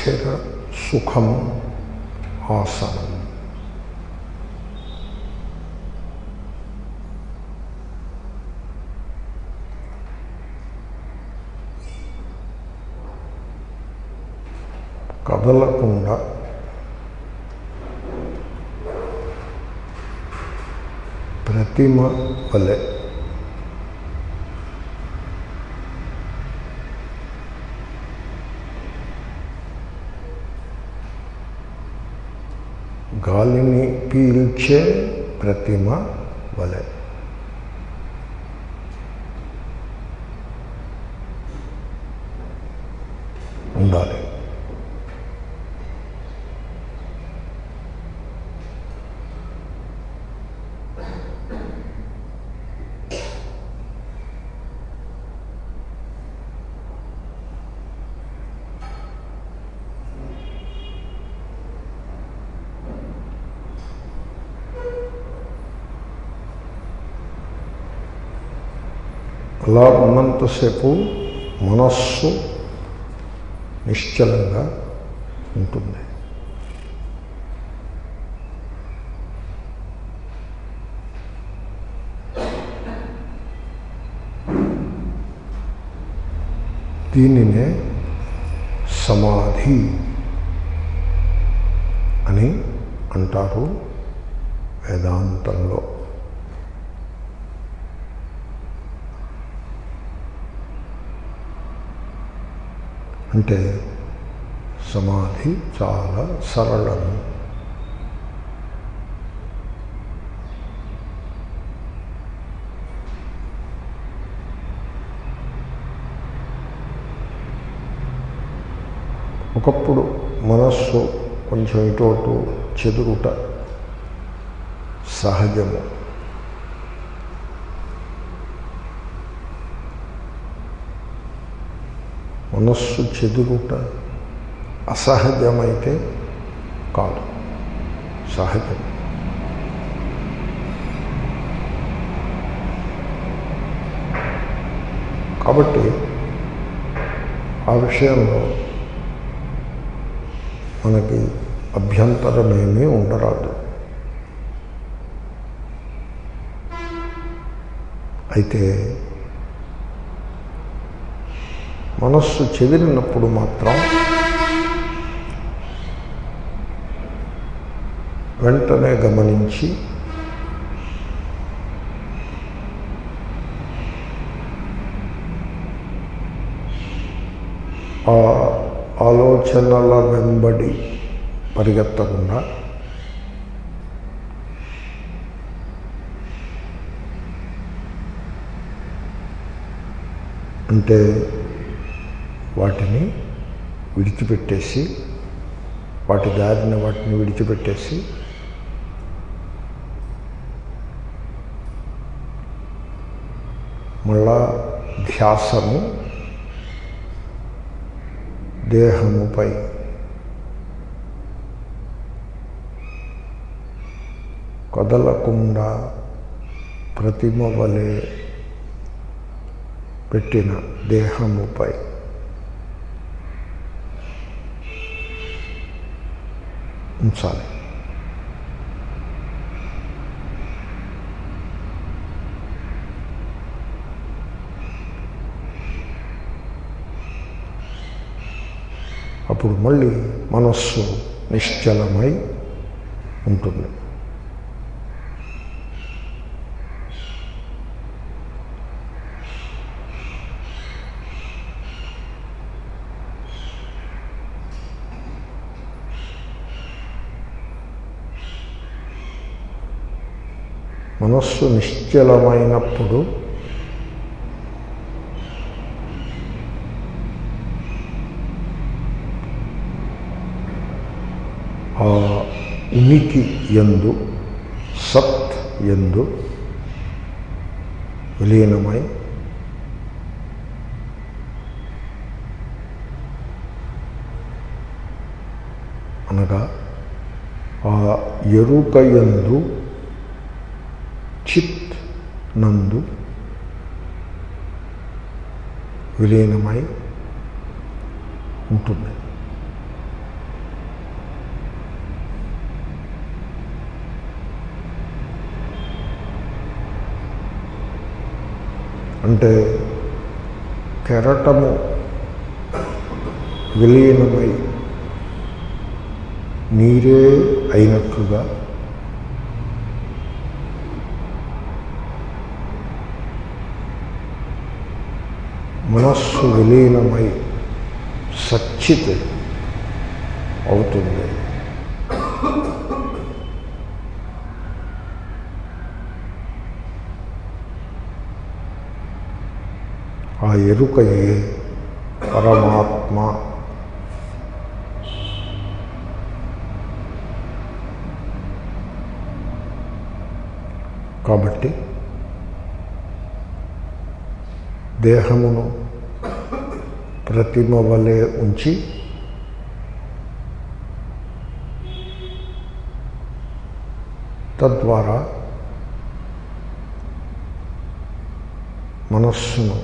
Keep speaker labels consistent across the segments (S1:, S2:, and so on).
S1: స్థిర సుఖం ఆసనం కదలకుండా ప్రతిమ వలె గాలిని పీల్చే ప్రతిమ వలె ఉండాలి అలా ఉన్నంతసేపు మనస్సు నిశ్చలంగా ఉంటుంది దీనినే సమాధి అని అంటారు వేదాంతంలో అంటే సమాధి చాలా సరళము ఒకప్పుడు మనస్సు కొంచెం ఇటు అటు చెదురుట సహజము మనస్సు చెదురుట అసహజమైతే కాదు సహజం కాబట్టి ఆ విషయంలో మనకి అభ్యంతరమేమీ ఉండరాదు అయితే మనస్సు చెదిరినప్పుడు మాత్రం వెంటనే గమనించి ఆ ఆలోచనల వెంబడి పరిగెత్తకుండా అంటే వాటిని విడిచిపెట్టేసి వాటి దారిని వాటిని విడిచిపెట్టేసి మళ్ళా ధ్యాసము దేహముపై కదలకుండా ప్రతిమ వలె పెట్టిన దేహముపై ఉంచాలి అప్పుడు మళ్ళీ మనస్సు నిశ్చలమై ఉంటుంది మనస్సు నిశ్చలమైనప్పుడు ఆ ఉనికి ఎందు సత్ ఎందు విలీనమై అనగా ఆ ఎరుక ఎందు చిత్ నందు విలీనమై ఉంటుంది అంటే కెరటము విలీనమై నీరే అయినట్లుగా మనస్సు విలీనమై సచ్చిత్ అవుతుంది ఆ ఎరుకయే పరమాత్మ కాబట్టి దేహమును ప్రతిమ వలె ఉంచి తద్వారా మనస్సును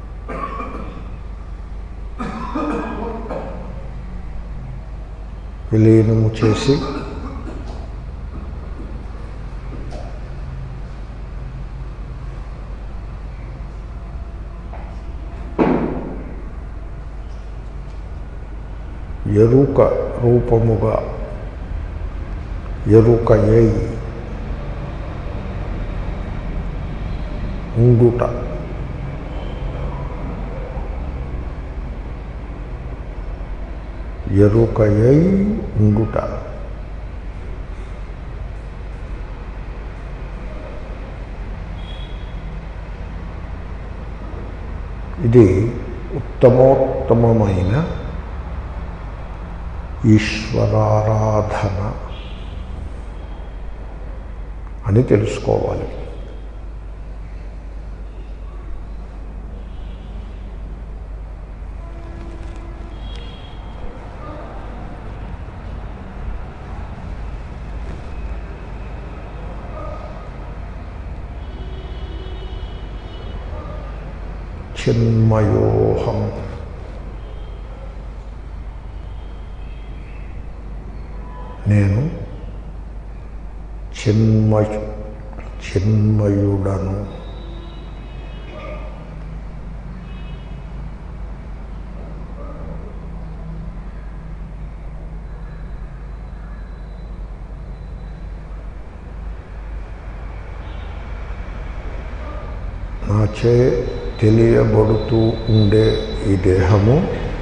S1: విలీనము చేసి ఎరుక రూపముగా ఎరుకయై ఉండుట ఎరుకయై ఉండుట ఇది ఉత్తమోత్తమమైన ఈశ్వరారాధన అని తెలుసుకోవాలి చిన్మయోహం నేను చిన్మయు చిన్మయుడను నాచే తెలియబడుతూ ఉండే ఈ దేహము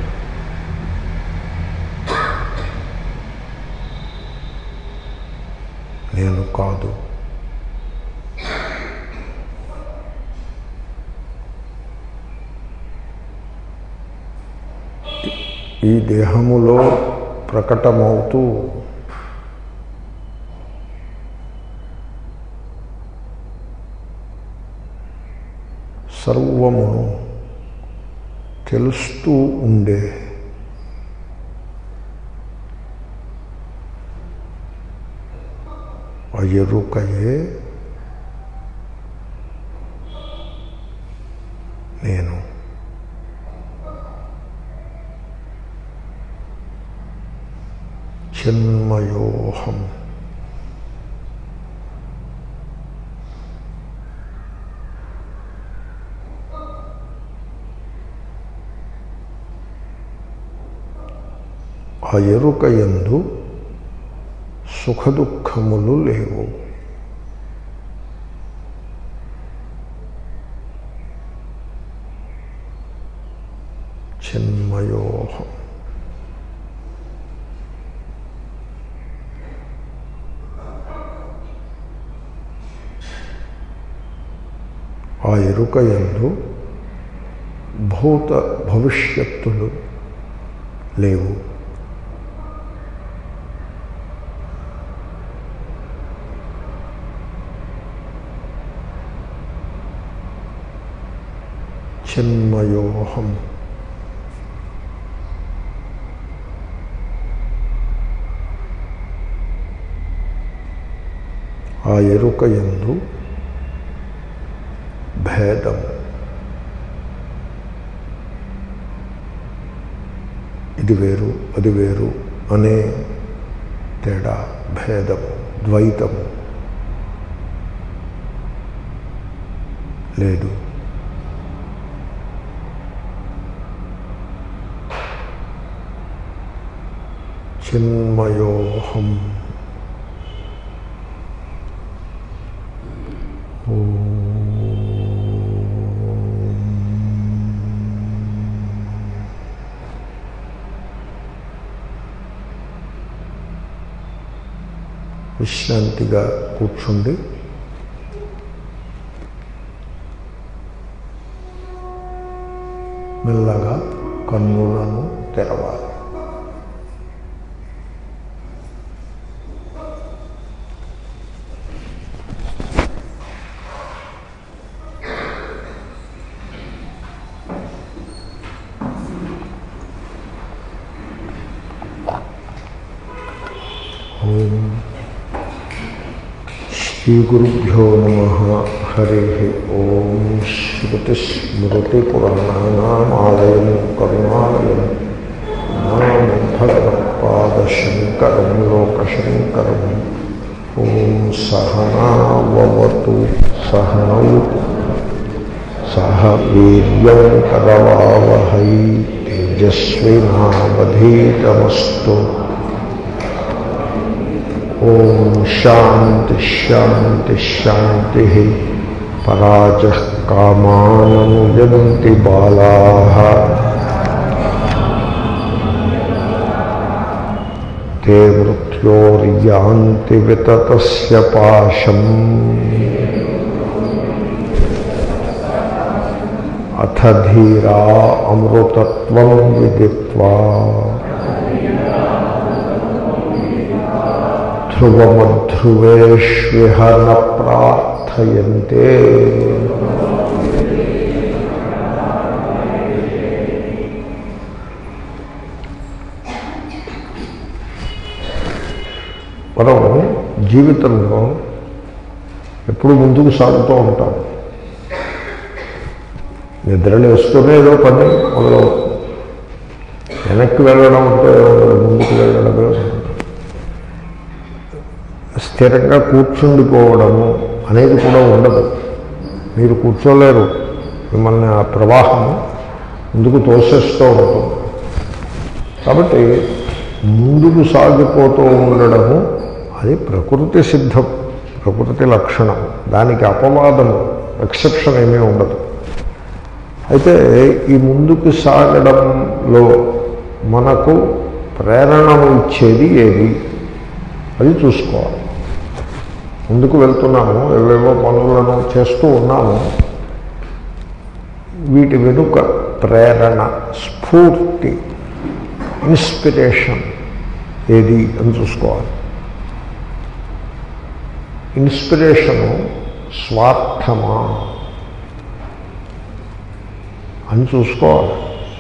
S1: నేను కాదు ఈ దేహములో ప్రకటమవుతూ సర్వమును తెలుస్తూ ఉండే ఆ ఎరుకయే నేను చిన్మయోహం ఆ ఎరుక ఎందు సుఖదుఖములు లేవు చిన్మయోహం ఆ ఎరుక ఎందు భూత భవిష్యత్తులు లేవు చిన్మయోహం ఆ ఎరుక ఎందు భేదం ఇది వేరు అది వేరు అనే తేడా భేదము ద్వైతము లేదు చిన్మయోహం విశ్రాంతిగా కూర్చుండి మెల్లగా కన్నులను తెరవాలి ఓం శ్రీగురుభ్యో నమ హరి ఓం శ్రుతిస్మృతిపురాణానామాలయం కరుణాలయం నామం భగవత్పాదశంకరం లోకశంకరం ఓం సహనావతు సహనౌ సహ వీర్యం కరవావహై తేజస్వినావధీతమస్తు ఓం శాంతి శాంతి శాంతి పరాజ కామానముయంతి బాలా తే మృత్యోర్యాంతి వితతస్య పాశం అథ ధీరా అమృతత్వం విదిత్వా ధ్రువమధ్రువేష్విహ న ప్రార్థయంతే మనం జీవితంలో ఎప్పుడు ముందుకు సాగుతూ ఉంటాం నిద్రలేస్తూనే ఏదో పని మొదలవుతుంది వెనక్కి వెళ్ళడం అంటే ముందుకు వెళ్ళడమే ఉంటుంది స్థిరంగా కూర్చుండిపోవడము అనేది కూడా ఉండదు మీరు కూర్చోలేరు మిమ్మల్ని ఆ ప్రవాహం ముందుకు తోసేస్తూ ఉంటుంది కాబట్టి ముందుకు సాగిపోతూ ఉండడము అది ప్రకృతి సిద్ధం ప్రకృతి లక్షణం దానికి అపవాదము ఎక్సెప్షన్ ఏమీ ఉండదు అయితే ఈ ముందుకు సాగడంలో మనకు ప్రేరణ ఇచ్చేది ఏది అది చూసుకోవాలి ముందుకు వెళ్తున్నాము ఏవేవో పనులను చేస్తూ ఉన్నాము వీటి వెనుక ప్రేరణ స్ఫూర్తి ఇన్స్పిరేషన్ ఏది అని చూసుకోవాలి ఇన్స్పిరేషను స్వార్థమా అని చూసుకోవాలి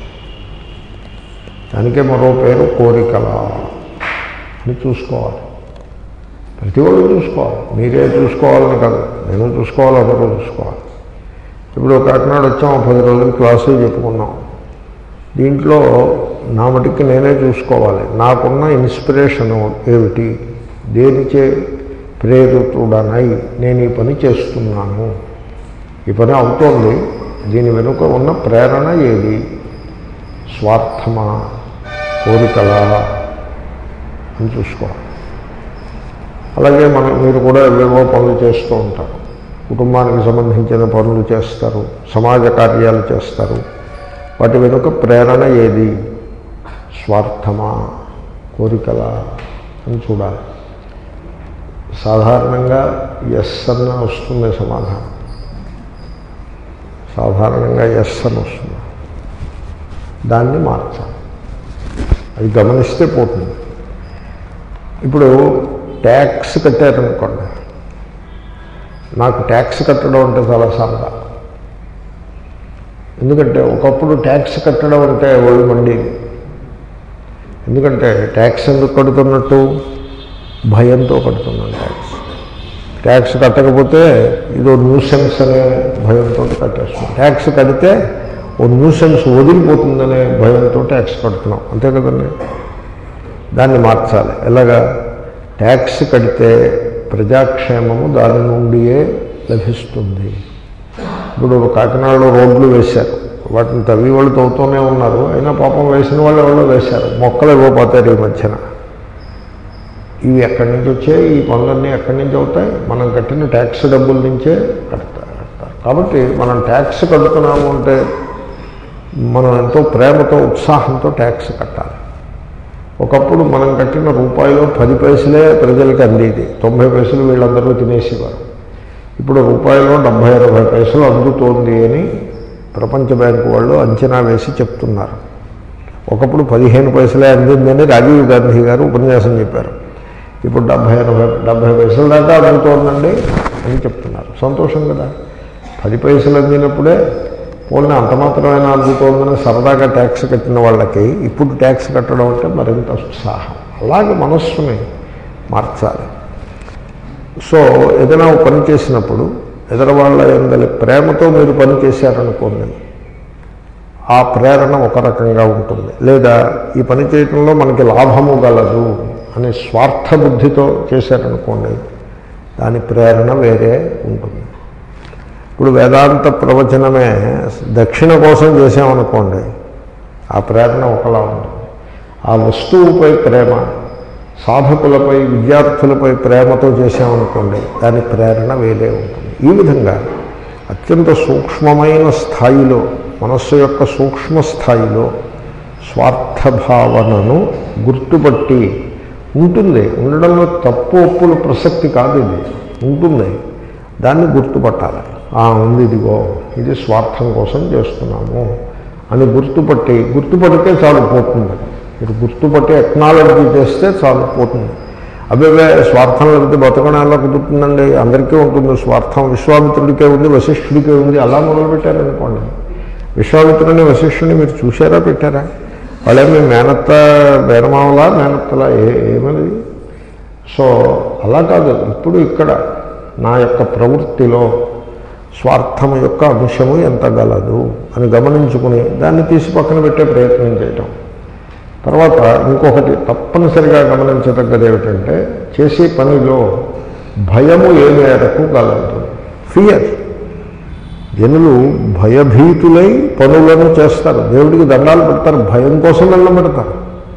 S1: దానికే మరో పేరు కోరికల అని చూసుకోవాలి ప్రతి వాళ్ళు చూసుకోవాలి మీరే చూసుకోవాలని కాదు నేను చూసుకోవాలి అందరూ చూసుకోవాలి ఇప్పుడు కాకినాడ వచ్చాం పది రోజులు క్లాసులు చెప్పుకున్నాం దీంట్లో నా మటుకి నేనే చూసుకోవాలి నాకున్న ఇన్స్పిరేషన్ ఏమిటి దేనిచే ప్రేరితుడనై నేను ఈ పని చేస్తున్నాను ఈ పని అవుతోంది దీని వెనుక ఉన్న ప్రేరణ ఏది స్వార్థమా కోరికలా అని చూసుకోవాలి అలాగే మనం మీరు కూడా ఏవేవో పనులు చేస్తూ ఉంటారు కుటుంబానికి సంబంధించిన పనులు చేస్తారు సమాజ కార్యాలు చేస్తారు వాటి వెనుక ప్రేరణ ఏది స్వార్థమా కోరికలా అని చూడాలి సాధారణంగా ఎస్ అన్న వస్తుంది సమాధానం సాధారణంగా ఎస్ అని వస్తుంది దాన్ని మార్చాలి అది గమనిస్తే పోతుంది ఇప్పుడు ట్యాక్స్ కట్టారనుకోండి నాకు ట్యాక్స్ కట్టడం అంటే చాలా సరదా ఎందుకంటే ఒకప్పుడు ట్యాక్స్ కట్టడం అంటే ఒళ్ళు మండేది ఎందుకంటే ట్యాక్స్ ఎందుకు కడుతున్నట్టు భయంతో కడుతున్నాను ట్యాక్స్ ట్యాక్స్ కట్టకపోతే ఇదో న్యూసెన్స్ అనే భయంతో కట్టేస్తున్నాం ట్యాక్స్ కడితే ఓ న్యూసెన్స్ వదిలిపోతుందనే భయంతో ట్యాక్స్ కడుతున్నాం అంతే కదండి దాన్ని మార్చాలి ఎలాగా ట్యాక్స్ కడితే ప్రజాక్షేమము దాని నుండియే లభిస్తుంది ఇప్పుడు కాకినాడలో రోడ్లు వేశారు వాటిని తవ్వి వాళ్ళు తవ్వుతూనే ఉన్నారు అయినా పాపం వేసిన వాళ్ళు ఎవరో వేశారు మొక్కలు ఇవ్వబోతారు ఈ మధ్యన ఇవి ఎక్కడి నుంచి వచ్చాయి ఈ పనులన్నీ ఎక్కడి నుంచి అవుతాయి మనం కట్టిన ట్యాక్స్ డబ్బుల నుంచే కడతారు కడతారు కాబట్టి మనం ట్యాక్స్ కడుతున్నాము అంటే మనం ఎంతో ప్రేమతో ఉత్సాహంతో ట్యాక్స్ కట్టాలి ఒకప్పుడు మనం కట్టిన రూపాయలు పది పైసలే ప్రజలకు అందేది తొంభై పైసలు వీళ్ళందరూ తినేసేవారు ఇప్పుడు రూపాయలు డెబ్భై ఎనభై పైసలు అందుతోంది అని ప్రపంచ బ్యాంకు వాళ్ళు అంచనా వేసి చెప్తున్నారు ఒకప్పుడు పదిహేను పైసలే అందిందని రాజీవ్ గాంధీ గారు ఉపన్యాసం చెప్పారు ఇప్పుడు డెబ్భై ఎనభై డెబ్భై పైసల దాకా అందుతోందండి అని చెప్తున్నారు సంతోషం కదా పది పైసలు అందినప్పుడే పోనీ అంత మాత్రమైనా అందుతోందని సరదాగా ట్యాక్స్ కట్టిన వాళ్ళకి ఇప్పుడు ట్యాక్స్ కట్టడం అంటే మరింత ఉత్సాహం అలాగే మనస్సుని మార్చాలి సో ఏదైనా ఒక పని చేసినప్పుడు ఎదురు వాళ్ళ ఎందలి ప్రేమతో మీరు పని చేశారనుకోండి ఆ ప్రేరణ ఒక రకంగా ఉంటుంది లేదా ఈ పని చేయటంలో మనకి లాభము గలదు అనే స్వార్థ బుద్ధితో చేశారనుకోండి దాని ప్రేరణ వేరే ఉంటుంది ఇప్పుడు వేదాంత ప్రవచనమే దక్షిణ కోసం చేసామనుకోండి ఆ ప్రేరణ ఒకలా ఉంటుంది ఆ వస్తువుపై ప్రేమ సాధకులపై విద్యార్థులపై ప్రేమతో చేసామనుకోండి దాని ప్రేరణ వేరే ఉంటుంది ఈ విధంగా అత్యంత సూక్ష్మమైన స్థాయిలో మనస్సు యొక్క సూక్ష్మ స్థాయిలో స్వార్థభావనను గుర్తుపట్టి ఉంటుంది ఉండడంలో తప్పు ఒప్పుల ప్రసక్తి కాదు ఇది ఉంటుంది దాన్ని గుర్తుపట్టాలి ఆ ఉంది ఇదిగో ఇది స్వార్థం కోసం చేస్తున్నాము అని గుర్తుపట్టి గుర్తుపడితే చాలు పోతుంది మీరు గుర్తుపట్టి ఎక్నాలజీ చేస్తే చాలు పోతుంది అబ్బాయి స్వార్థం లేకపోతే బతకడం ఎలా కుదురుతుందండి అందరికీ ఉంటుంది స్వార్థం విశ్వామిత్రుడికే ఉంది వశిష్ఠుడికే ఉంది అలా మొదలుపెట్టారనుకోండి విశ్వామిత్రుని వశిష్ఠుని మీరు చూసారా పెట్టారా వాళ్ళే మీ మేనత్త బేరమావలా మేనత్తలా ఏ ఏమది సో అలా కాదు ఇప్పుడు ఇక్కడ నా యొక్క ప్రవృత్తిలో స్వార్థం యొక్క అంశము ఎంత గలదు అని గమనించుకుని దాన్ని తీసి పక్కన పెట్టే ప్రయత్నం చేయటం తర్వాత ఇంకొకటి తప్పనిసరిగా గమనించదగ్గది ఏమిటంటే చేసే పనిలో భయము ఏ మేరకు గలదు ఫియర్ జనులు భయభీతులై పనులను చేస్తారు దేవుడికి దండాలు పెడతారు భయం కోసం దండం పెడతారు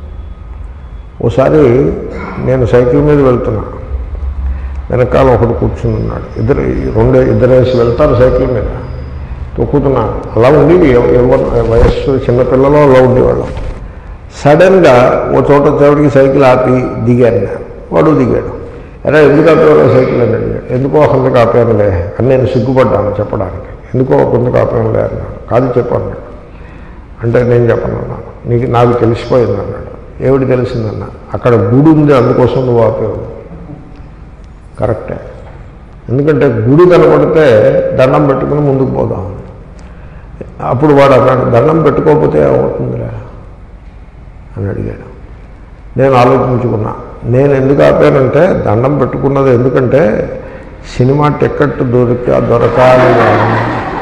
S1: ఓసారి నేను సైకిల్ మీద వెళ్తున్నా వెనకాల ఒకడు కూర్చుని ఉన్నాడు ఇద్దరు రెండు ఇద్దరేసి వెళ్తారు సైకిల్ మీద తొక్కుతున్నాను అలా ఉండి ఎవ- ఎవరు వయస్సు చిన్నపిల్లలు అలా ఉండేవాళ్ళం సడన్గా ఓ చోట చివరికి సైకిల్ ఆపి దిగాను నేను వాడు దిగాడు ఎరా ఎందుకు ఆపేవారు సైకిల్ అని అడిగాడు ఎందుకో కొంతకు ఆపానులే అని నేను సిగ్గుపడ్డాను చెప్పడానికి ఎందుకో కొంతకు ఆపానులే అన్నాడు కాదు చెప్పాను అంటే నేను చెప్పను అన్నాను నీకు నాకు తెలిసిపోయింది అన్నాడు ఏమిటి తెలిసిందన్న అక్కడ గుడి ఉంది అందుకోసం నువ్వు ఆపేవు కరెక్టే ఎందుకంటే గుడి కనపడితే దండం పెట్టుకుని ముందుకు పోదాం అప్పుడు వాడు అన్నాడు దండం పెట్టుకోకపోతే ఏమవుతుందిరా అని అడిగాడు నేను ఆలోచించుకున్నా నేను ఎందుకు ఆపానంటే దండం పెట్టుకున్నది ఎందుకంటే సినిమా టికెట్ దొరికా దొరకాలి అని.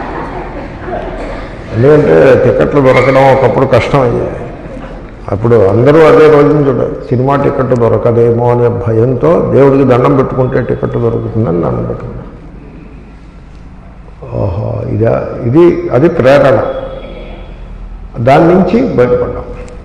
S1: ఎందుకంటే టికెట్లు దొరకడం ఒకప్పుడు కష్టం అయ్యాయి అప్పుడు అందరూ అదే రోజున చూడాలి సినిమా టికెట్ దొరకదేమో అనే భయంతో దేవుడికి దండం పెట్టుకుంటే టికెట్ దొరుకుతుందని దండం పెట్టుకున్నా ఓహో ఇదా ఇది అది ప్రేరణ దాని నుంచి బయటపడ్డాం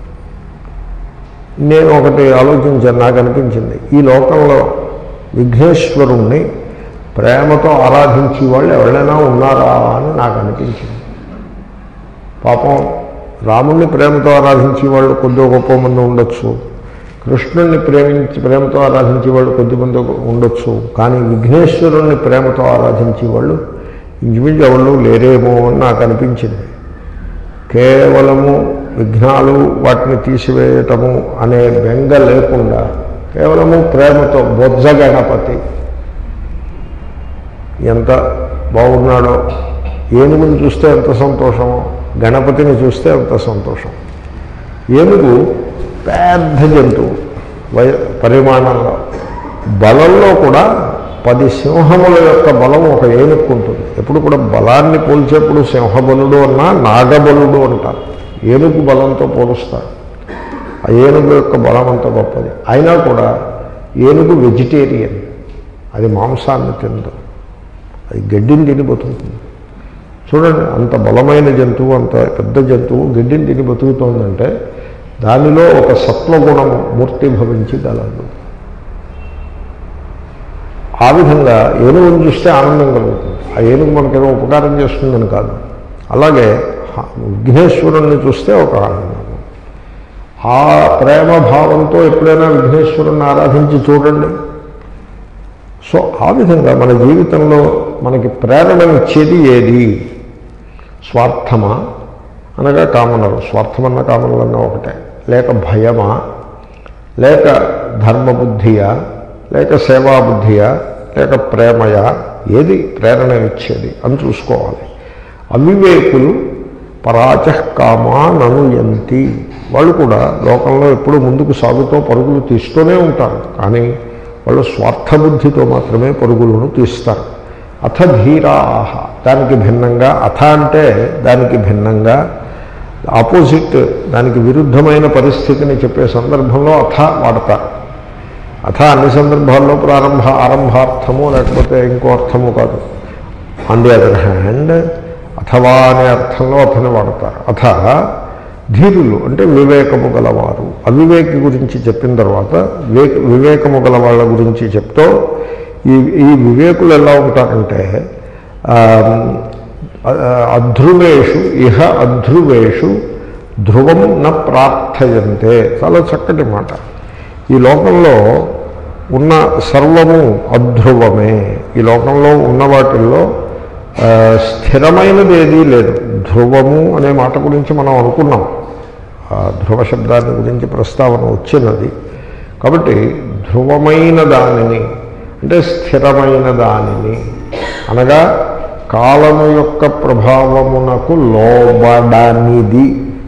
S1: నేను ఒకటి ఆలోచించాను నాకు అనిపించింది ఈ లోకంలో విఘ్నేశ్వరుణ్ణి ప్రేమతో ఆరాధించే వాళ్ళు ఎవరైనా ఉన్నారా అని నాకు అనిపించింది పాపం రాముణ్ణి ప్రేమతో ఆరాధించే వాళ్ళు కొద్ది గొప్ప మంది ఉండొచ్చు కృష్ణుణ్ణి ప్రేమించి ప్రేమతో ఆరాధించే వాళ్ళు కొద్దిమంది ఉండొచ్చు కానీ విఘ్నేశ్వరుణ్ణి ప్రేమతో ఆరాధించే వాళ్ళు ఇంచుమించు ఎవరు లేరేమో అని నాకు అనిపించింది కేవలము విఘ్నాలు వాటిని తీసివేయటము అనే బెంగ లేకుండా కేవలము ప్రేమతో బొజ్జ గణపతి ఎంత బాగున్నాడో ఏనుగుని చూస్తే ఎంత సంతోషమో గణపతిని చూస్తే ఎంత సంతోషం ఏనుగు పెద్ద జంతువు వయ పరిమాణంలో బలంలో కూడా పది సింహముల యొక్క బలం ఒక ఏనుగు ఉంటుంది ఎప్పుడు కూడా బలాన్ని పోల్చేప్పుడు సింహబలుడు అన్నా నాగబలుడు అంటారు ఏనుగు బలంతో పోలుస్తారు ఆ ఏనుగు యొక్క బలం అంత గొప్పది అయినా కూడా ఏనుగు వెజిటేరియన్ అది మాంసాన్ని తినదు అది గడ్డిని తిని బతుకుతుంది చూడండి అంత బలమైన జంతువు అంత పెద్ద జంతువు గడ్డిని తిని బతుకుతోందంటే దానిలో ఒక సత్వగుణము మూర్తి భవించి గలదు ఆ విధంగా ఏనుగును చూస్తే ఆనందం కలుగుతుంది ఆ ఏనుగు మనకేదో ఉపకారం చేస్తుందని కాదు అలాగే హ- విఘ్నేశ్వరుణ్ణి చూస్తే ఒక ఆనందం ఆ ప్రేమ భావంతో ఎప్పుడైనా విఘ్నేశ్వరుణ్ణి ఆరాధించి చూడండి సో ఆ విధంగా మన జీవితంలో మనకి ప్రేరణనిచ్చేది ఏది స్వార్థమా అనగా కామనలు స్వార్థమన్న కామనలన్న ఒకటే లేక భయమా లేక ధర్మబుద్ధియా లేక సేవాబుద్ధియా లేక ప్రేమయా ఏది ప్రేరణనిచ్చేది అని చూసుకోవాలి అవివేకులు పరాచ కామా ననుయంతి వాళ్ళు కూడా లోకంలో ఎప్పుడు ముందుకు సాగుతూ పరుగులు తీస్తూనే ఉంటారు కానీ వాళ్ళు స్వార్థబుద్ధితో మాత్రమే పరుగులను తీస్తారు అథ ధీరాహ దానికి భిన్నంగా అథ అంటే దానికి భిన్నంగా ఆపోజిట్ దానికి విరుద్ధమైన పరిస్థితిని చెప్పే సందర్భంలో అథ వాడతారు అథ అన్ని సందర్భాల్లో ప్రారంభ ఆరంభార్థము లేకపోతే ఇంకో అర్థము కాదు ఆన్ ది అదర్ హ్యాండ్ అథవా అనే అర్థంలో అథని వాడతారు అథ ధీరులు అంటే వివేకము గలవారు అవివేకి గురించి చెప్పిన తర్వాత వివేక వివేకము గల వాళ్ళ గురించి చెప్తూ ఈ ఈ వివేకులు ఎలా ఉంటారంటే ఆ, అధ్రువేషు ఇహ అధ్రువేషు ధ్రువం న ప్రార్థయంతే చాలా చక్కటి మాట ఈ లోకంలో ఉన్న సర్వము అధ్రువమే ఈ లోకంలో ఉన్న వాటిల్లో ఆ, స్థిరమైనది ఏదీ లేదు ధ్రువము అనే మాట గురించి మనం అనుకున్నాం ఆ ధ్రువ శబ్దాన్ని గురించి ప్రస్తావన వచ్చినది కాబట్టి ధ్రువమైన దానిని అంటే స్థిరమైన దానిని అనగా కాలము యొక్క ప్రభావమునకు లోబడనిది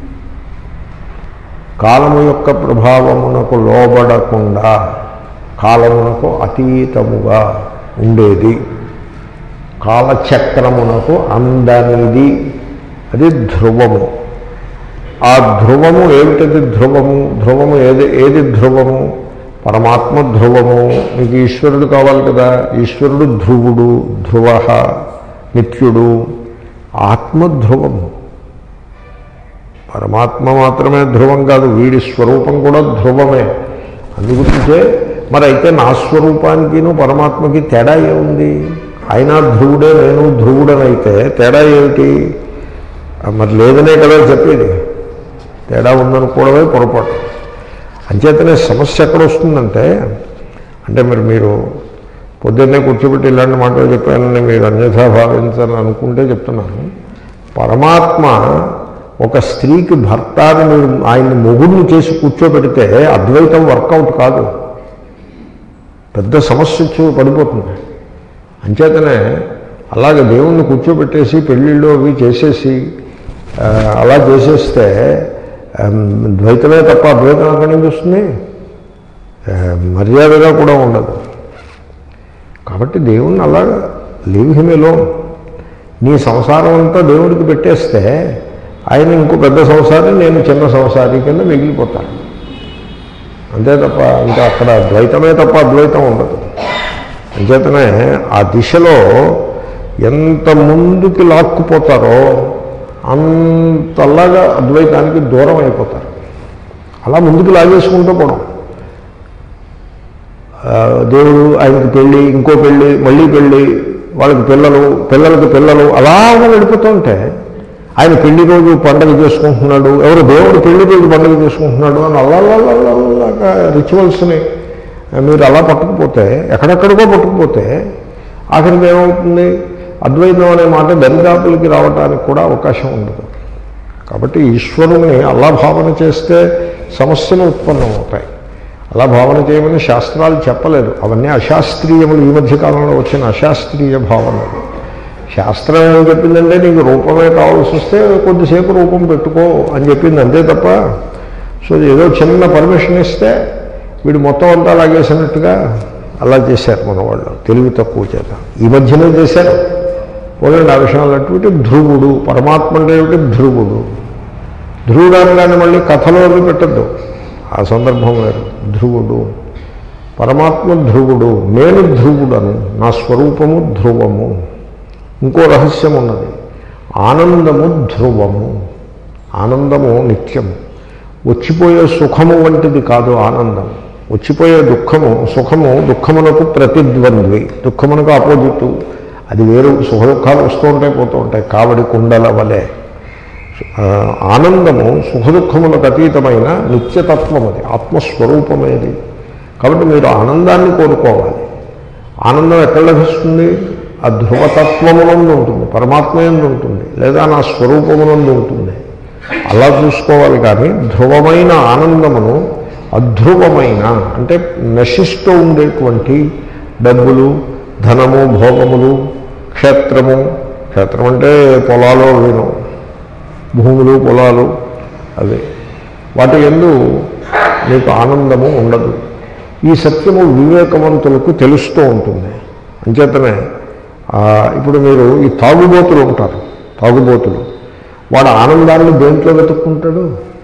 S1: కాలము యొక్క ప్రభావమునకు లోబడకుండా కాలమునకు అతీతముగా ఉండేది కాలచక్రమునకు అందనిది అది ధ్రువము ఆ ధ్రువము ఏమిటది ధ్రువము ధ్రువము ఏది ఏది ధ్రువము పరమాత్మ ధ్రువము మీకు ఈశ్వరుడు కావాలి కదా ఈశ్వరుడు ధ్రువుడు ధ్రువ నిత్యుడు ఆత్మ ధ్రువము పరమాత్మ మాత్రమే ధ్రువం కాదు వీడి స్వరూపం కూడా ధ్రువమే అందుగురించే మరి అయితే నా స్వరూపానికిను పరమాత్మకి తేడా ఏముంది ఆయన ధ్రువుడే నేను ధ్రువుడనైతే తేడా ఏమిటి ఆ, మరి లేదనే కదా చెప్పేది తేడా ఉందనుకోవడమే పొరపాటు అంచేతనే సమస్య ఎక్కడ వస్తుందంటే అంటే మరి మీరు పొద్దున్నే కూర్చోబెట్టి ఇలాంటి మాటలు చెప్పానని మీరు అన్యథా భావించాలని అనుకుంటే చెప్తున్నాను పరమాత్మ ఒక స్త్రీకి భర్త అని మీరు ఆయన్ని మొగుడిని చేసి కూర్చోబెడితే అద్వైతం వర్కౌట్ కాదు పెద్ద సమస్య వచ్చి పడిపోతుంది అంచేతనే అలాగే దేవుణ్ణి కూర్చోబెట్టేసి పెళ్ళిళ్ళు అవి చేసేసి ఆ, అలా చేసేస్తే ఆమ్, ద్వైతమే తప్ప అద్వైతం ఎక్కడి నుంచి వస్తుంది ఆ, మర్యాదగా కూడా ఉండదు కాబట్టి దేవుణ్ణి అలాగా లీవ్ హిమేలో నీ సంసారం అంతా దేవుడికి పెట్టేస్తే ఆయన ఇంకో పెద్ద సంసారం నేను చిన్న సంసారి కింద మిగిలిపోతాను అంతే తప్ప ఇంకా అక్కడ ద్వైతమే తప్ప అద్వైతం ఉండదు అంచేతనే ఆ దిశలో ఎంత ముందుకి లాక్కుపోతారో అంతలాగా అద్వైతానికి దూరం అయిపోతారు అలా ముందుకు లాగేసుకుంటూ పోవడం ఆ, దేవుడు ఆయనకి పెళ్ళి ఇంకో పెళ్ళి మళ్ళీ పెళ్ళి వాళ్ళకి పిల్లలు పిల్లలకి పిల్లలు అలాగే వెళ్ళిపోతూ ఉంటే ఆయన పెళ్లి రోజు పండగ చేసుకుంటున్నాడు ఎవరు దేవుడు పెళ్లి రోజు పండగ చేసుకుంటున్నాడు అని అల్లాగా రిచువల్స్ని మీరు అలా పట్టుకుపోతే ఎక్కడెక్కడికో పట్టుకుపోతే ఆఖరికి ఏమవుతుంది అద్వైతం అనే మాట దరిదాపులకి రావడానికి కూడా అవకాశం ఉండదు కాబట్టి ఈశ్వరుణ్ణి అలా భావన చేస్తే సమస్యలు ఉత్పన్నమవుతాయి అలా భావన చేయమని శాస్త్రాలు చెప్పలేదు అవన్నీ అశాస్త్రీయములు ఈ మధ్య కాలంలో వచ్చిన అశాస్త్రీయ భావనలు శాస్త్రం ఏం చెప్పిందంటే నీకు రూపమే కావాల్సి వస్తే కొద్దిసేపు రూపం పెట్టుకో అని చెప్పింది అంతే తప్ప సో ఏదో చిన్న పర్మిషన్ ఇస్తే వీడు మొత్తం అంతా లాగేసినట్టుగా అలా చేశారు మన వాళ్ళు తెలివి తక్కువ చేత ఈ మధ్యనే చేశారు పోలండి ఆ విషయాలు అటువంటి ధ్రువుడు పరమాత్మ అంటే ఏమిటి ధ్రువుడు ధ్రువుడు అనగానే మళ్ళీ కథలో అవి పెట్టద్దు ఆ సందర్భం వేరు ధ్రువుడు పరమాత్మ ధ్రువుడు నేను ధ్రువుడను నా స్వరూపము ధ్రువము ఇంకో రహస్యం ఉన్నది ఆనందము ధ్రువము ఆనందము నిత్యము వచ్చిపోయే సుఖము వంటిది కాదు ఆనందం వచ్చిపోయే దుఃఖము సుఖము దుఃఖమునకు ప్రతిద్వంద్వి దుఃఖమునకు ఆపోజిట్ అది వేరు సుఖ దుఃఖాలు వస్తూ ఉంటాయి పోతూ ఉంటాయి కావడి కుండల వలె ఆ, ఆనందము సుఖ దుఃఖములకు అతీతమైన నిత్యతత్వం అది ఆత్మస్వరూపమేది కాబట్టి మీరు ఆనందాన్ని కోరుకోవాలి ఆనందం ఎక్కడ లభిస్తుంది ఆ ధ్రువతత్వమునందు ఉంటుంది పరమాత్మ ఎందు ఉంటుంది లేదా నా స్వరూపమునందు ఉంటుంది అలా చూసుకోవాలి కానీ ధ్రువమైన ఆనందమును అధ్రువమైన అంటే నశిస్తూ ఉండేటువంటి డబ్బులు ధనము భోగములు క్షేత్రము క్షేత్రం అంటే పొలాలు విను భూములు పొలాలు అవి వాటి ఎందు మీకు ఆనందము ఉండదు ఈ సత్యము వివేకవంతులకు తెలుస్తూ ఉంటుంది అంచేతనే ఆ, ఇప్పుడు మీరు ఈ తాగుబోతులు ఉంటారు తాగుబోతులు వాడు ఆనందాన్ని దేంట్లో వెతుక్కుంటాడు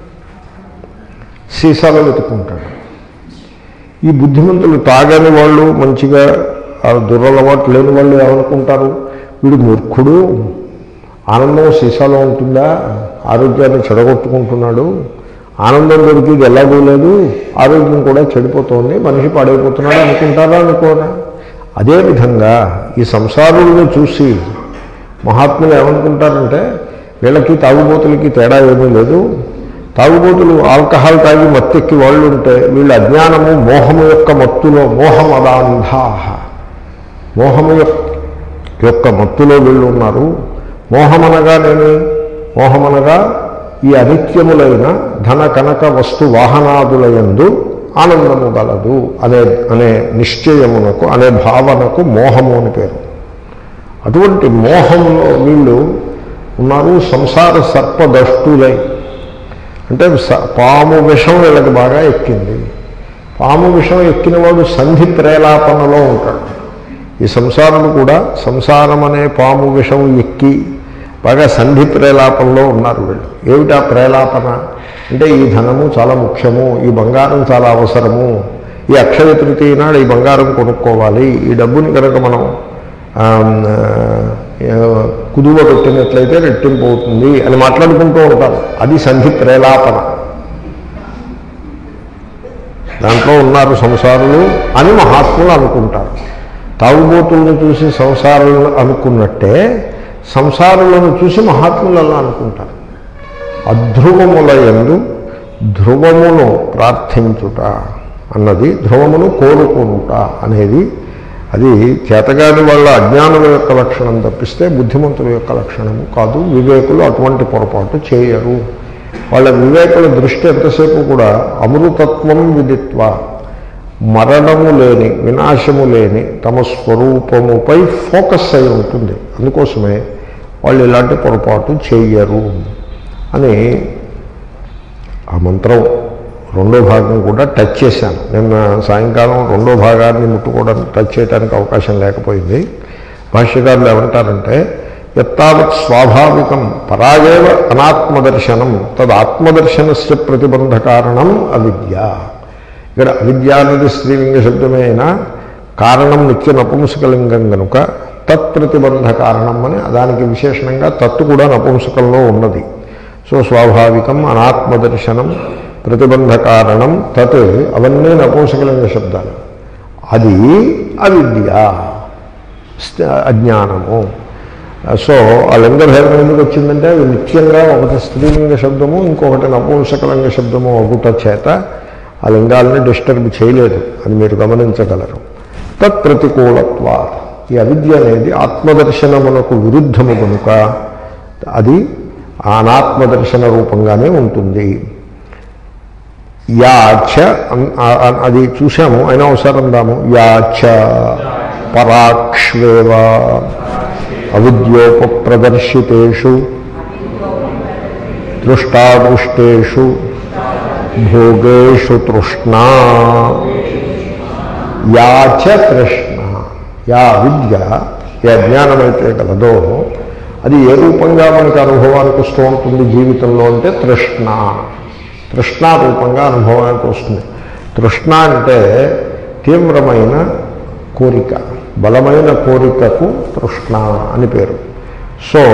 S1: సీసాలో వెతుక్కుంటాడు ఈ బుద్ధిమంతులు తాగని వాళ్ళు మంచిగా ఆ దురలవాటు లేని వాళ్ళు ఏమనుకుంటారు వీడు మూర్ఖుడు ఆనందం సీసాలో ఉంటుందా ఆరోగ్యాన్ని చెడగొట్టుకుంటున్నాడు ఆనందం దొరికిది ఎలాగూ లేదు ఆరోగ్యం కూడా చెడిపోతుంది మనిషి పాడైపోతున్నాడు అనుకుంటారా అనుకోరా అదేవిధంగా ఈ సంసారులను చూసి మహాత్ములు ఏమనుకుంటారంటే వీళ్ళకి తాగుబోతులకి తేడా ఏమీ లేదు తాగుబోతులు ఆల్కహాల్ తాగి మత్తెక్కి వాళ్ళు ఉంటే వీళ్ళు అజ్ఞానము మోహము యొక్క మత్తులో మోహమదాంధాహ మోహము యొక్క యొక్క మత్తులో వీళ్ళు ఉన్నారు మోహమనగా నేను మోహమనగా ఈ అనిత్యములైన ధన కనక వస్తు వాహనాదులయందు ఆనందము గలదు అనే అనే నిశ్చయమునకు అనే భావనకు మోహము అని పేరు అటువంటి మోహంలో వీళ్ళు ఉన్నారు సంసార సర్పదష్టులై అంటే స- పాము విషం వీళ్ళకి బాగా ఎక్కింది పాము విషం ఎక్కినవాడు సంధి ప్రేలాపనలో ఉంటాడు ఈ సంసారం కూడా సంసారం అనే పాము విషం ఎక్కి బాగా సంధి ప్రేలాపనలో ఉన్నారు వీళ్ళు ఏమిటా ప్రేలాపన అంటే ఈ ధనము చాలా ముఖ్యము ఈ బంగారం చాలా అవసరము ఈ అక్షయ తృతీయ నాడు ఈ బంగారం కొనుక్కోవాలి ఈ డబ్బుని కనుక మనం ఆమ్, ఆ, కుదువ పెట్టినట్లయితే రెట్టింపు అవుతుంది అని మాట్లాడుకుంటూ ఉంటారు అది సంధి ప్రేలాపన దాంట్లో ఉన్నారు సంసారులు అని మహాత్ములు అనుకుంటారు తాగుబోతులను చూసి సంసారులను అనుకున్నట్టే సంసారులను చూసి మహాత్ములు అలా అనుకుంటారు అధ్రువముల ఎందు ధ్రువమును ప్రార్థించుట అన్నది ధ్రువమును కోరుకుంట అనేది అది చేతగాని వాళ్ళ అజ్ఞానుల యొక్క లక్షణం తప్పిస్తే బుద్ధిమంతుల యొక్క లక్షణము కాదు వివేకులు అటువంటి పొరపాటు చేయరు వాళ్ళ వివేకుల దృష్టి ఎంతసేపు కూడా అమృతత్వం విదిత్వ మరణము లేని వినాశము లేని తమ స్వరూపముపై ఫోకస్ అయి ఉంటుంది అందుకోసమే వాళ్ళు ఇలాంటి పొరపాటు చేయరు అని ఆ మంత్రం రెండో భాగం కూడా టచ్ చేశాను నిన్న సాయంకాలం రెండో భాగాన్ని ముట్టుకోవడానికి టచ్ చేయడానికి అవకాశం లేకపోయింది భాష్యకారులు ఏమంటారంటే ఎత్తావత్ స్వాభావికం పరాగేవ అనాత్మదర్శనం తదాత్మదర్శనస్య ప్రతిబంధ కారణం అవిద్య ఇక్కడ అవిద్య అనేది స్త్రీలింగ శబ్దమే అయినా కారణం నిత్య నపుంసకలింగం కనుక తత్ప్రతిబంధ కారణం అని దానికి విశేషణంగా తత్తు కూడా నపుంసకంలో ఉన్నది సో స్వాభావికం అనాత్మదర్శనం ప్రతిబంధ కారణం తత్ అవన్నీ నపుంసకలింగ శబ్దాలు అది అవిద్య స్థ- అజ్ఞానము సో ఆ లింగభేదం ఎందుకు వచ్చిందంటే అవి నిత్యంగా ఒకటి స్త్రీలింగ శబ్దము ఇంకొకటి నపుంసకలింగ శబ్దము ఒకట చేత ఆ లింగాలని డిస్టర్బ్ చేయలేదు అని మీరు గమనించగలరు తత్ ప్రతికూలత్వ ఈ అవిద్య అనేది ఆత్మదర్శనమునకు విరుద్ధము కనుక అది అనాత్మదర్శన రూపంగానే ఉంటుంది యాచ అన్- ఆ- ఆ- అది చూసాము అయినా ఒకసారి అందాము యాచ పరాక్ష్వేవ అవిద్యోపప్రదర్శితేషు దృష్టాదృష్టేషు భోగేషు తృష్ణా యాచ తృష్ణ యా విద్య ఏ అజ్ఞానమైతే కలదో అది ఏ రూపంగా మనకి అనుభవానికి వస్తూ ఉంటుంది జీవితంలో అంటే తృష్ణ తృష్ణ రూపంగా అనుభవానికి వస్తుంది తృష్ణ అంటే తీవ్రమైన కోరిక బలమైన కోరికకు తృష్ణ అని పేరు సో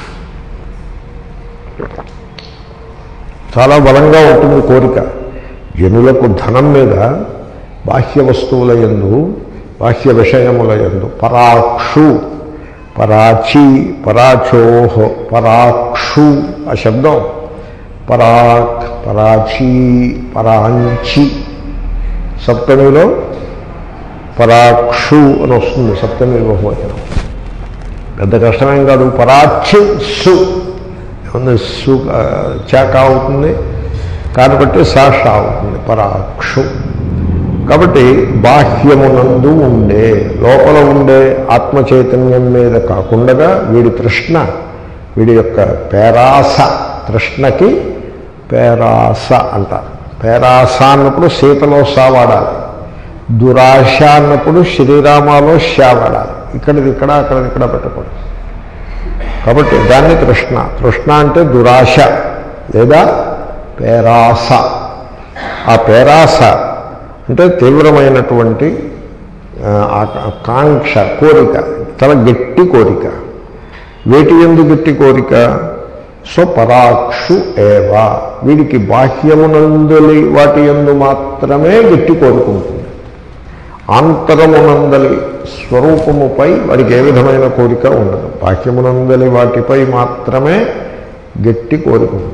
S1: చాలా బలంగా ఉంటుంది కోరిక జనులకు ధనం మీద బాహ్య వస్తువుల యందు బాహ్య విషయముల యందు పరాక్షు పరాచి పరాచోహ పరాక్షు ఆ శబ్దం పరాక్ పరాచి పరాంచి సప్తమిలో పరాక్షు అని వస్తుంది సప్తమి బహువచనం పెద్ద కష్టమేం కాదు పరాచి సు ఏముంది సు ఆ, చాక అవుతుంది కాబట్టి సాష అవుతుంది పరాక్షు కాబట్టి బాహ్యమునందు ఉండే లోపల ఉండే ఆత్మ చైతన్యం మీద కాకుండా వీడి తృష్ణ వీడి యొక్క పేరాస తృష్ణకి పేరాస అంటారు పేరాస అన్నప్పుడు సీతలో సా వాడాలి దురాశ అన్నప్పుడు శ్రీరామాలో షా వాడాలి ఇక్కడిది ఇక్కడ అక్కడిది ఇక్కడ పెట్టకూడదు కాబట్టి దాన్ని తృష్ణ తృష్ణ అంటే దురాశ లేదా పేరాస ఆ పేరాస అంటే తీవ్రమైనటువంటి ఆ, ఆ కాంక్ష కోరిక చాలా గట్టి కోరిక వేటి ఎందు గట్టి కోరిక సో పరాక్షు ఏవా వీడికి బాహ్యమునందలి వాటి ఎందు మాత్రమే గట్టి కోరుకుంటుంది ఆంతరమునందలి స్వరూపముపై వాడికి ఏ విధమైన కోరిక ఉండదు బాహ్యమునందలి వాటిపై మాత్రమే గట్టి కోరిక ఉంటుంది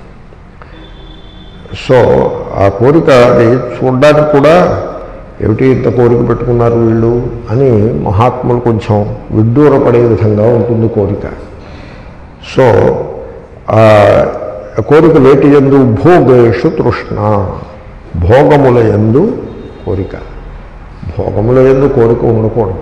S1: సో ఆ కోరిక అది చూడడానికి కూడా ఏమిటి ఇంత కోరిక పెట్టుకున్నారు వీళ్ళు అని మహాత్ములు కొంచెం విడ్డూరపడే విధంగా ఉంటుంది కోరిక సో ఆ కోరిక వేటి ఎందు భోగేషు తృష్ణ భోగముల ఎందు కోరిక భోగముల ఎందు కోరిక ఉండకూడదు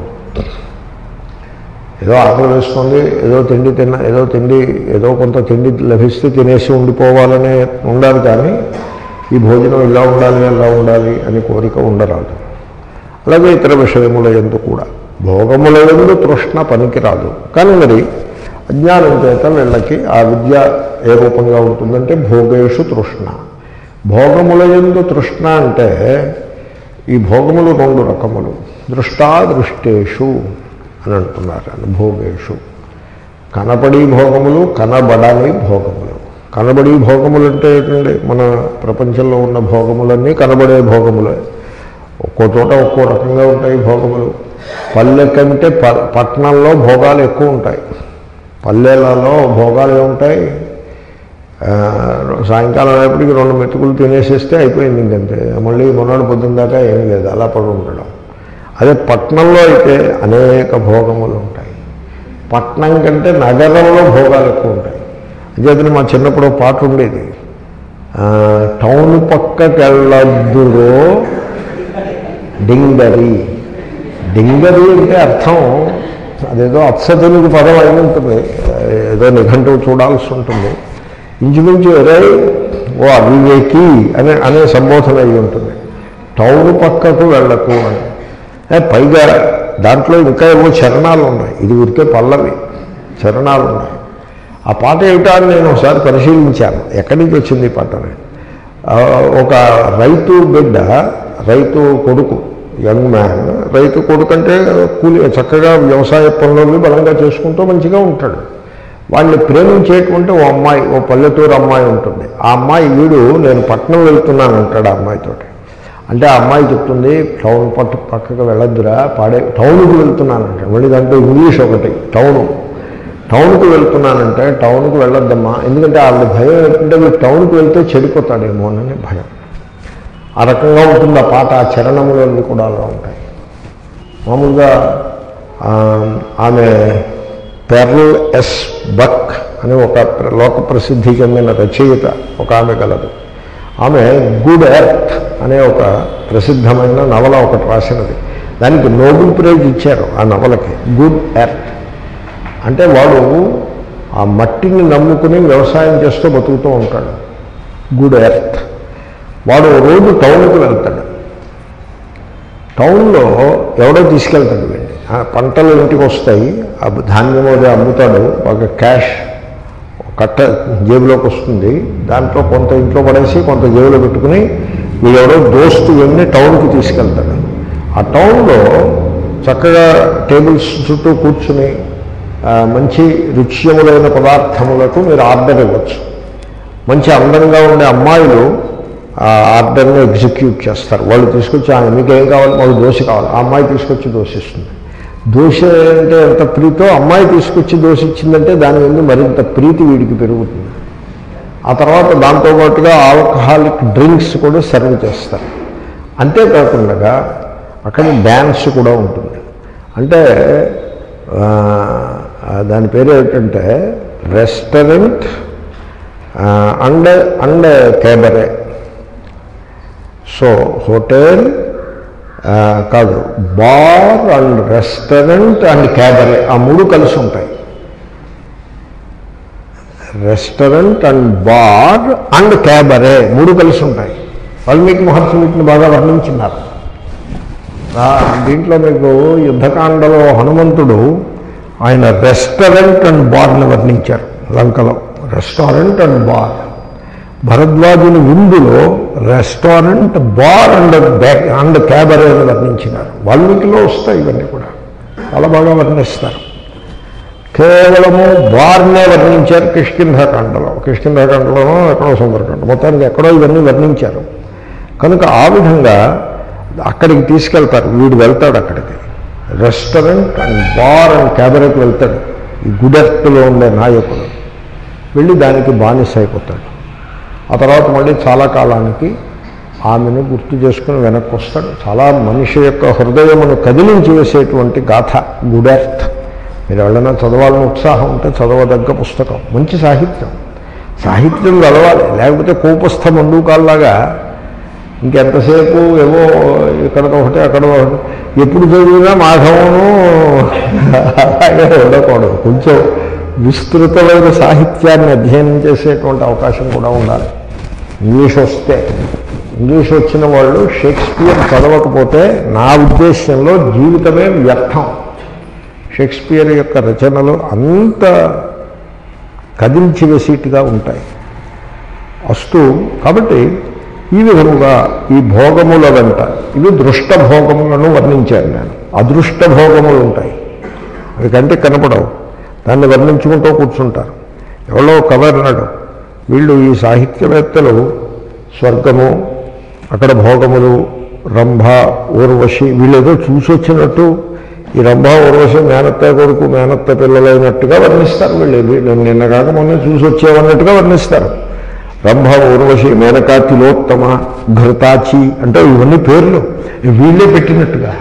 S1: ఏదో ఆకలి వేస్తుంది ఏదో తిండి తిన్న ఏదో తిండి ఏదో కొంత తిండి లభిస్తే తినేసి ఉండిపోవాలనే ఉండాలి కానీ ఈ భోజనం ఇలా ఉండాలి ఇలా ఉండాలి అని కోరిక ఉండరాదు అలాగే ఇతర విషయముల ఎందు కూడా భోగముల ఎందు తృష్ణ పనికిరాదు కానీ మరి అజ్ఞానం చేత వీళ్ళకి ఆ విద్య ఏ రూపంగా ఉంటుందంటే భోగేషు తృష్ణ భోగముల ఎందు తృష్ణ అంటే ఈ భోగములు రెండు రకములు దృష్టాదృష్టేషు అని అంటున్నారు అని భోగేషు కనబడి భోగములు కనబడని భోగములు కనబడి భోగములు అంటే ఏంటండి మన ప్రపంచంలో ఉన్న భోగములన్నీ కనబడే భోగములే ఒక్కో చోట ఒక్కో రకంగా ఉంటాయి భోగములు పల్లె కంటే ప పట్టణంలో భోగాలు ఎక్కువ ఉంటాయి పల్లెలలో భోగాలు ఏముంటాయి ఆ, సాయంకాలం అయ్యేప్పటికి రెండు మెతుకులు తినేసేస్తే అయిపోయింది ఇంకంతే మళ్ళీ మొన్నటి పొద్దున్న దాకా ఏమీ లేదు అలా పడి ఉండడం అదే పట్టణంలో అయితే అనేక భోగములు ఉంటాయి పట్టణం కంటే నగరంలో భోగాలు ఎక్కువ ఉంటాయి అంచేతనే మా చిన్నప్పుడు ఒక పాట ఉండేది ఆ, టౌన్ పక్కకెళ్ళద్దురో డింగరి డింగరి అంటే అర్థం అదేదో అప్సతునికి పదం అయి ఉంటుంది ఏదో నిఘంటువు చూడాల్సి ఉంటుంది ఇంచుమించు ఎరే ఓ అవివేకి అనే అనే సంబోధన అయి ఉంటుంది టౌన్ పక్కకు వెళ్ళకు అని ఏ, పైగా దాంట్లో ఇంకా ఏవో చరణాలు ఉన్నాయి ఇది ఊరికే పల్లవి చరణాలు ఉన్నాయి ఆ పాట ఏమిటా అని నేను ఒకసారి పరిశీలించాను ఎక్కడి నుంచి వచ్చింది ఈ పాట అని ఆ, ఒక రైతు బిడ్డ రైతు కొడుకు యంగ్ మ్యాన్ రైతు కొడుకు అంటే కూలి చక్కగా వ్యవసాయ పనులు బలంగా చేసుకుంటూ మంచిగా ఉంటాడు వాళ్ళని ప్రేమించేటువంటి ఓ అమ్మాయి ఓ పల్లెటూరు అమ్మాయి ఉంటుంది ఆ అమ్మాయి వీడు నేను పట్నం వెళ్తున్నాను అంటాడు ఆ అమ్మాయితోటి అంటే ఆ అమ్మాయి చెప్తుంది టౌన్ పట్టు పక్కకు వెళ్ళొద్దురా పాడే టౌన్కి వెళ్తున్నాను అంటాడు మళ్ళీ దాంట్లో ఇంగ్లీష్ ఒకటి టౌను టౌన్కి వెళ్తున్నానంటే టౌన్కి వెళ్ళొద్దమ్మా ఎందుకంటే వాళ్ళ భయం ఏంటంటే మీరు టౌన్కి వెళ్తే చెడిపోతాడేమో అని భయం ఆ రకంగా ఉంటుంది ఆ పాట ఆ చరణములన్నీ కూడా అలా ఉంటాయి మామూలుగా ఆ, ఆమె పెర్ల్ ఎస్ బక్ అని ఒక ప్ర- లోక ప్రసిద్ధి చెందిన రచయిత ఒక ఆమె గలదు ఆమె గుడ్ ఎర్త్ అనే ఒక ప్రసిద్ధమైన నవల ఒకటి రాసినది దానికి నోబెల్ ప్రైజ్ ఇచ్చారు ఆ నవలకి గుడ్ ఎర్త్ అంటే వాడు ఆ మట్టిని నమ్ముకుని వ్యవసాయం చేస్తూ బతుకుతూ ఉంటాడు గుడ్ ఎర్త్ వాడు ఓ రోజు టౌన్కి వెళ్తాడు టౌన్లో ఎవడో తీసుకెళ్తాడు వీడిని ఆ పంటలు ఇంటికి వస్తాయి ఆ ధాన్యం అది అమ్ముతాడు ఒక క్యాష్ కట్ట జేబులోకి వస్తుంది దాంట్లో కొంత ఇంట్లో పడేసి కొంత జేబులో పెట్టుకుని వీడెవడో దోస్తు వెళ్ళి టౌన్కి తీసుకెళ్తాడు ఆ టౌన్లో చక్కగా టేబుల్స్ చుట్టూ కూర్చుని ఆ, మంచి రుచ్యములైన పదార్థములకు మీరు ఆర్డర్ ఇవ్వచ్చు మంచి అందంగా ఉండే అమ్మాయిలు ఆ ఆర్డర్ని ఎగ్జిక్యూట్ చేస్తారు వాళ్ళు తీసుకొచ్చి "ఆ, మీకేం కావాలి మాకు దోశ కావాలి ఆ అమ్మాయి తీసుకొచ్చి దోశ ఇస్తుంది దోశ అంటే ఎంత ప్రీతో అమ్మాయి తీసుకొచ్చి దోశ ఇచ్చిందంటే దాని మీద మరింత ప్రీతి వీడికి పెరుగుతుంది ఆ తర్వాత దాంతోపాటుగా ఆల్కహాలిక్ డ్రింక్స్ కూడా సర్వ్ చేస్తారు అంతేకాకుండా అక్కడ డ్యాన్స్ కూడా ఉంటుంది అంటే ఆ, ఆ, దాని పేరు ఏంటంటే restaurant and and cabaret so hotel ఆ, కాదు bar and restaurant and cabaret ఆ మూడు కలిసి ఉంటాయి restaurant and bar and cabaret మూడు కలిసి ఉంటాయి వాల్మీకి మహర్షి వీటిని బాగా వర్ణించినారు ఆ, దీంట్లో మీకు యుద్ధకాండలో హనుమంతుడు ఆయన రెస్టారెంట్ అండ్ బార్ని వర్ణించారు లంకలో రెస్టారెంట్ అండ్ బార్ భరద్వాజుని విందులో restaurant bar and back and cabaret అని వర్ణించినారు వాల్మీకిలో వస్తాయి ఇవన్నీ కూడా చాలా బాగా వర్ణిస్తారు కేవలము బార్నే వర్ణించారు కిష్కింధకాండలో కిష్కింధకాండలోనో ఎక్కడో సుందరకాండ మొత్తానికి ఎక్కడో ఇవన్నీ వర్ణించారు కనుక ఆ విధంగా అక్కడికి తీసుకెళ్తారు వీడు వెళ్తాడు అక్కడికి రెస్టారెంట్ అండ్ బార్ అండ్ క్యాబరేకి వెళ్తాడు ఈ గుడెర్ట్లో ఉండే నాయకుడు వెళ్ళి దానికి బానిస అయిపోతాడు ఆ తర్వాత మళ్ళీ చాలా కాలానికి ఆమెను గుర్తు చేసుకుని వెనక్కి వస్తాడు చాలా మనిషి యొక్క హృదయమును కదిలించి వేసేటువంటి గాథ గుడెర్త్ మీరు ఎవరైనా చదవాలని ఉత్సాహం ఉంటే చదవదగ్గ పుస్తకం మంచి సాహిత్యం సాహిత్యం చదవాలి లేకపోతే కోపస్థ మండూకాల్లాగా ఇంకెంతసేపు ఏవో ఇక్కడ ఒకటి అక్కడ ఒకటి ఎప్పుడు చదివినా మాధవను అలాగే ఉండకూడదు కొంచెం విస్తృతమైన సాహిత్యాన్ని అధ్యయనం చేసేటువంటి అవకాశం కూడా ఉండాలి ఇంగ్లీష్ వస్తే ఇంగ్లీష్ వచ్చిన వాళ్ళు షేక్స్పియర్ చదవకపోతే నా ఉద్దేశంలో జీవితమే వ్యర్థం షేక్స్పియర్ యొక్క రచనలు అంత కదిల్చి వేసేట్టుగా ఉంటాయి అస్తు కాబట్టి ఈ విధముగా ఈ భోగముల వెంట ఇవి దృష్ట భోగములను వర్ణించాను నేను అదృష్ట భోగములు ఉంటాయి అవి కంటికి కనపడవు దాన్ని వర్ణించుకుంటూ కూర్చుంటారు ఎవరో కవర్ అన్నాడు వీళ్ళు ఈ సాహిత్యవేత్తలు స్వర్గము అక్కడ భోగములు రంభ ఊర్వశి వీళ్ళేదో చూసి వచ్చినట్టు ఈ రంభ ఊర్వశి మేనత్త కొడుకు మేనత్త పిల్లలైనట్టుగా వర్ణిస్తారు వీళ్ళు వీళ్ళు నిన్న కాక మొన్న చూసి వచ్చేవన్నట్టుగా వర్ణిస్తారు రంభ ఊర్వశి మేనకా తిలోత్తమ ఘృతాచి అంటే ఇవన్నీ పేర్లు వీళ్ళే పెట్టినట్టుగా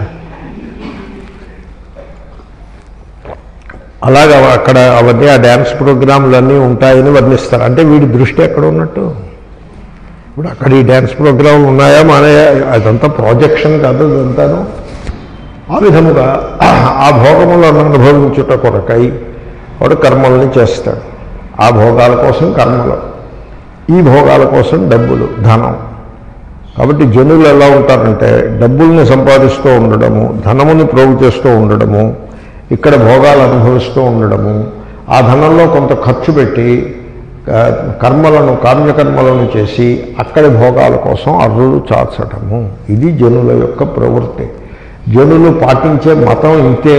S1: అలాగా అక్కడ అవన్నీ ఆ డ్యాన్స్ ప్రోగ్రాంలు అన్నీ ఉంటాయని వర్ణిస్తారు అంటే వీడి దృష్టి ఎక్కడ ఉన్నట్టు ఇప్పుడు అక్కడ ఈ డ్యాన్స్ ప్రోగ్రాంలు ఉన్నాయా మానయా అదంతా ప్రాజెక్షన్ కాదు అదంతాను ఆ విధముగా ఆ భోగములను అనుభవించుట కొరకై వాడు కర్మల్ని చేస్తాడు ఆ భోగాల కోసం కర్మలు ఈ భోగాల కోసం డబ్బులు ధనం కాబట్టి జనులు ఎలా ఉంటారంటే డబ్బుల్ని సంపాదిస్తూ ఉండడము ధనముని ప్రోగు చేస్తూ ఉండడము ఇక్కడ భోగాలు అనుభవిస్తూ ఉండడము ఆ ధనంలో కొంత ఖర్చు పెట్టి ఆ, కర్మలను కామ్యకర్మలను చేసి అక్కడి భోగాల కోసం అర్రులు చాచడము ఇది జనుల యొక్క ప్రవృత్తి జనులు పాటించే మతం ఇంతే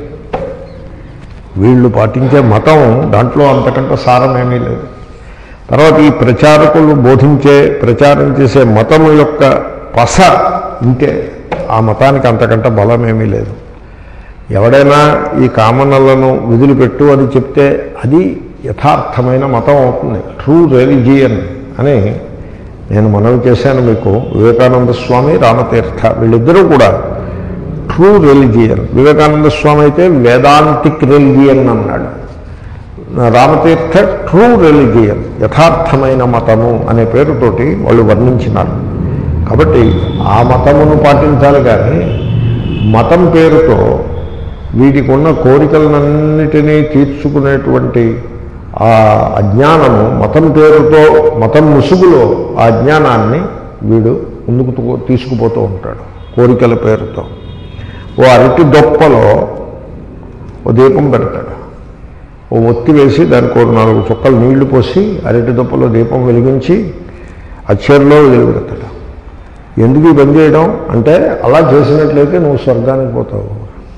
S1: వీళ్ళు పాటించే మతం దాంట్లో అంతకంటే సారమేమీ లేదు తర్వాత ఈ ప్రచారకులు బోధించే ప్రచారం చేసే మతం యొక్క పస ఇంతే ఆ మతానికి అంతకంటే బలమేమీ లేదు ఎవడైనా ఈ కామనలను విధులుపెట్టు అని చెప్తే అది యథార్థమైన మతం అవుతుంది ట్రూ రెలిజియన్ అని నేను మనవి చేశాను మీకు వివేకానంద స్వామి రామతీర్థ వీళ్ళిద్దరూ కూడా ట్రూ రెలిజియన్ వివేకానంద స్వామి అయితే వేదాంతిక్ రెలిజియన్ అన్నాడు రామతీర్థ ట్రూ రెలిజియన్ యథార్థమైన మతము అనే పేరుతోటి వాళ్ళు వర్ణించినారు కాబట్టి ఆ మతమును పాటించాలి కానీ మతం పేరుతో వీటికి ఉన్న కోరికలన్నిటినీ తీర్చుకునేటువంటి ఆ అజ్ఞానము మతం పేరుతో మతం ముసుగులో ఆ అజ్ఞానాన్ని వీడు ముందుకు తు- తీసుకుపోతూ ఉంటాడు కోరికల పేరుతో ఓ అరటి దొప్పలో ఓ దీపం పెడతాడు ఓ ఒత్తి వేసి దానికి ఒక నాలుగు చుక్కలు నీళ్లు పోసి అరటి దొప్పలో దీపం వెలిగించి ఆ చీరలో వెలుగుతాడు ఎందుకు ఈ పని చేయడం అంటే అలా చేసినట్లయితే నువ్వు స్వర్గానికి పోతావు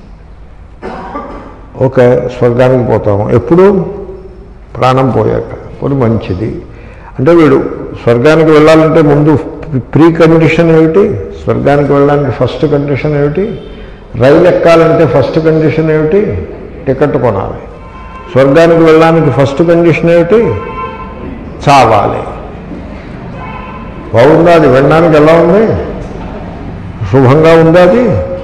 S1: ఓకే స్వర్గానికి పోతాము ఎప్పుడు ప్రాణం పోయాక పోనీ మంచిది అంటే వీడు స్వర్గానికి వెళ్ళాలంటే ముందు ప్రీ కండిషన్ ఏమిటి స్వర్గానికి వెళ్ళడానికి ఫస్ట్ కండిషన్ ఏమిటి రైలు ఎక్కాలంటే ఫస్ట్ కండిషన్ ఏమిటి టికెట్ కొనాలి స్వర్గానికి వెళ్ళడానికి ఫస్ట్ కండిషన్ ఏమిటి చావాలి బాగుందా అది వినడానికి ఎలా ఉంది శుభంగా ఉందా అది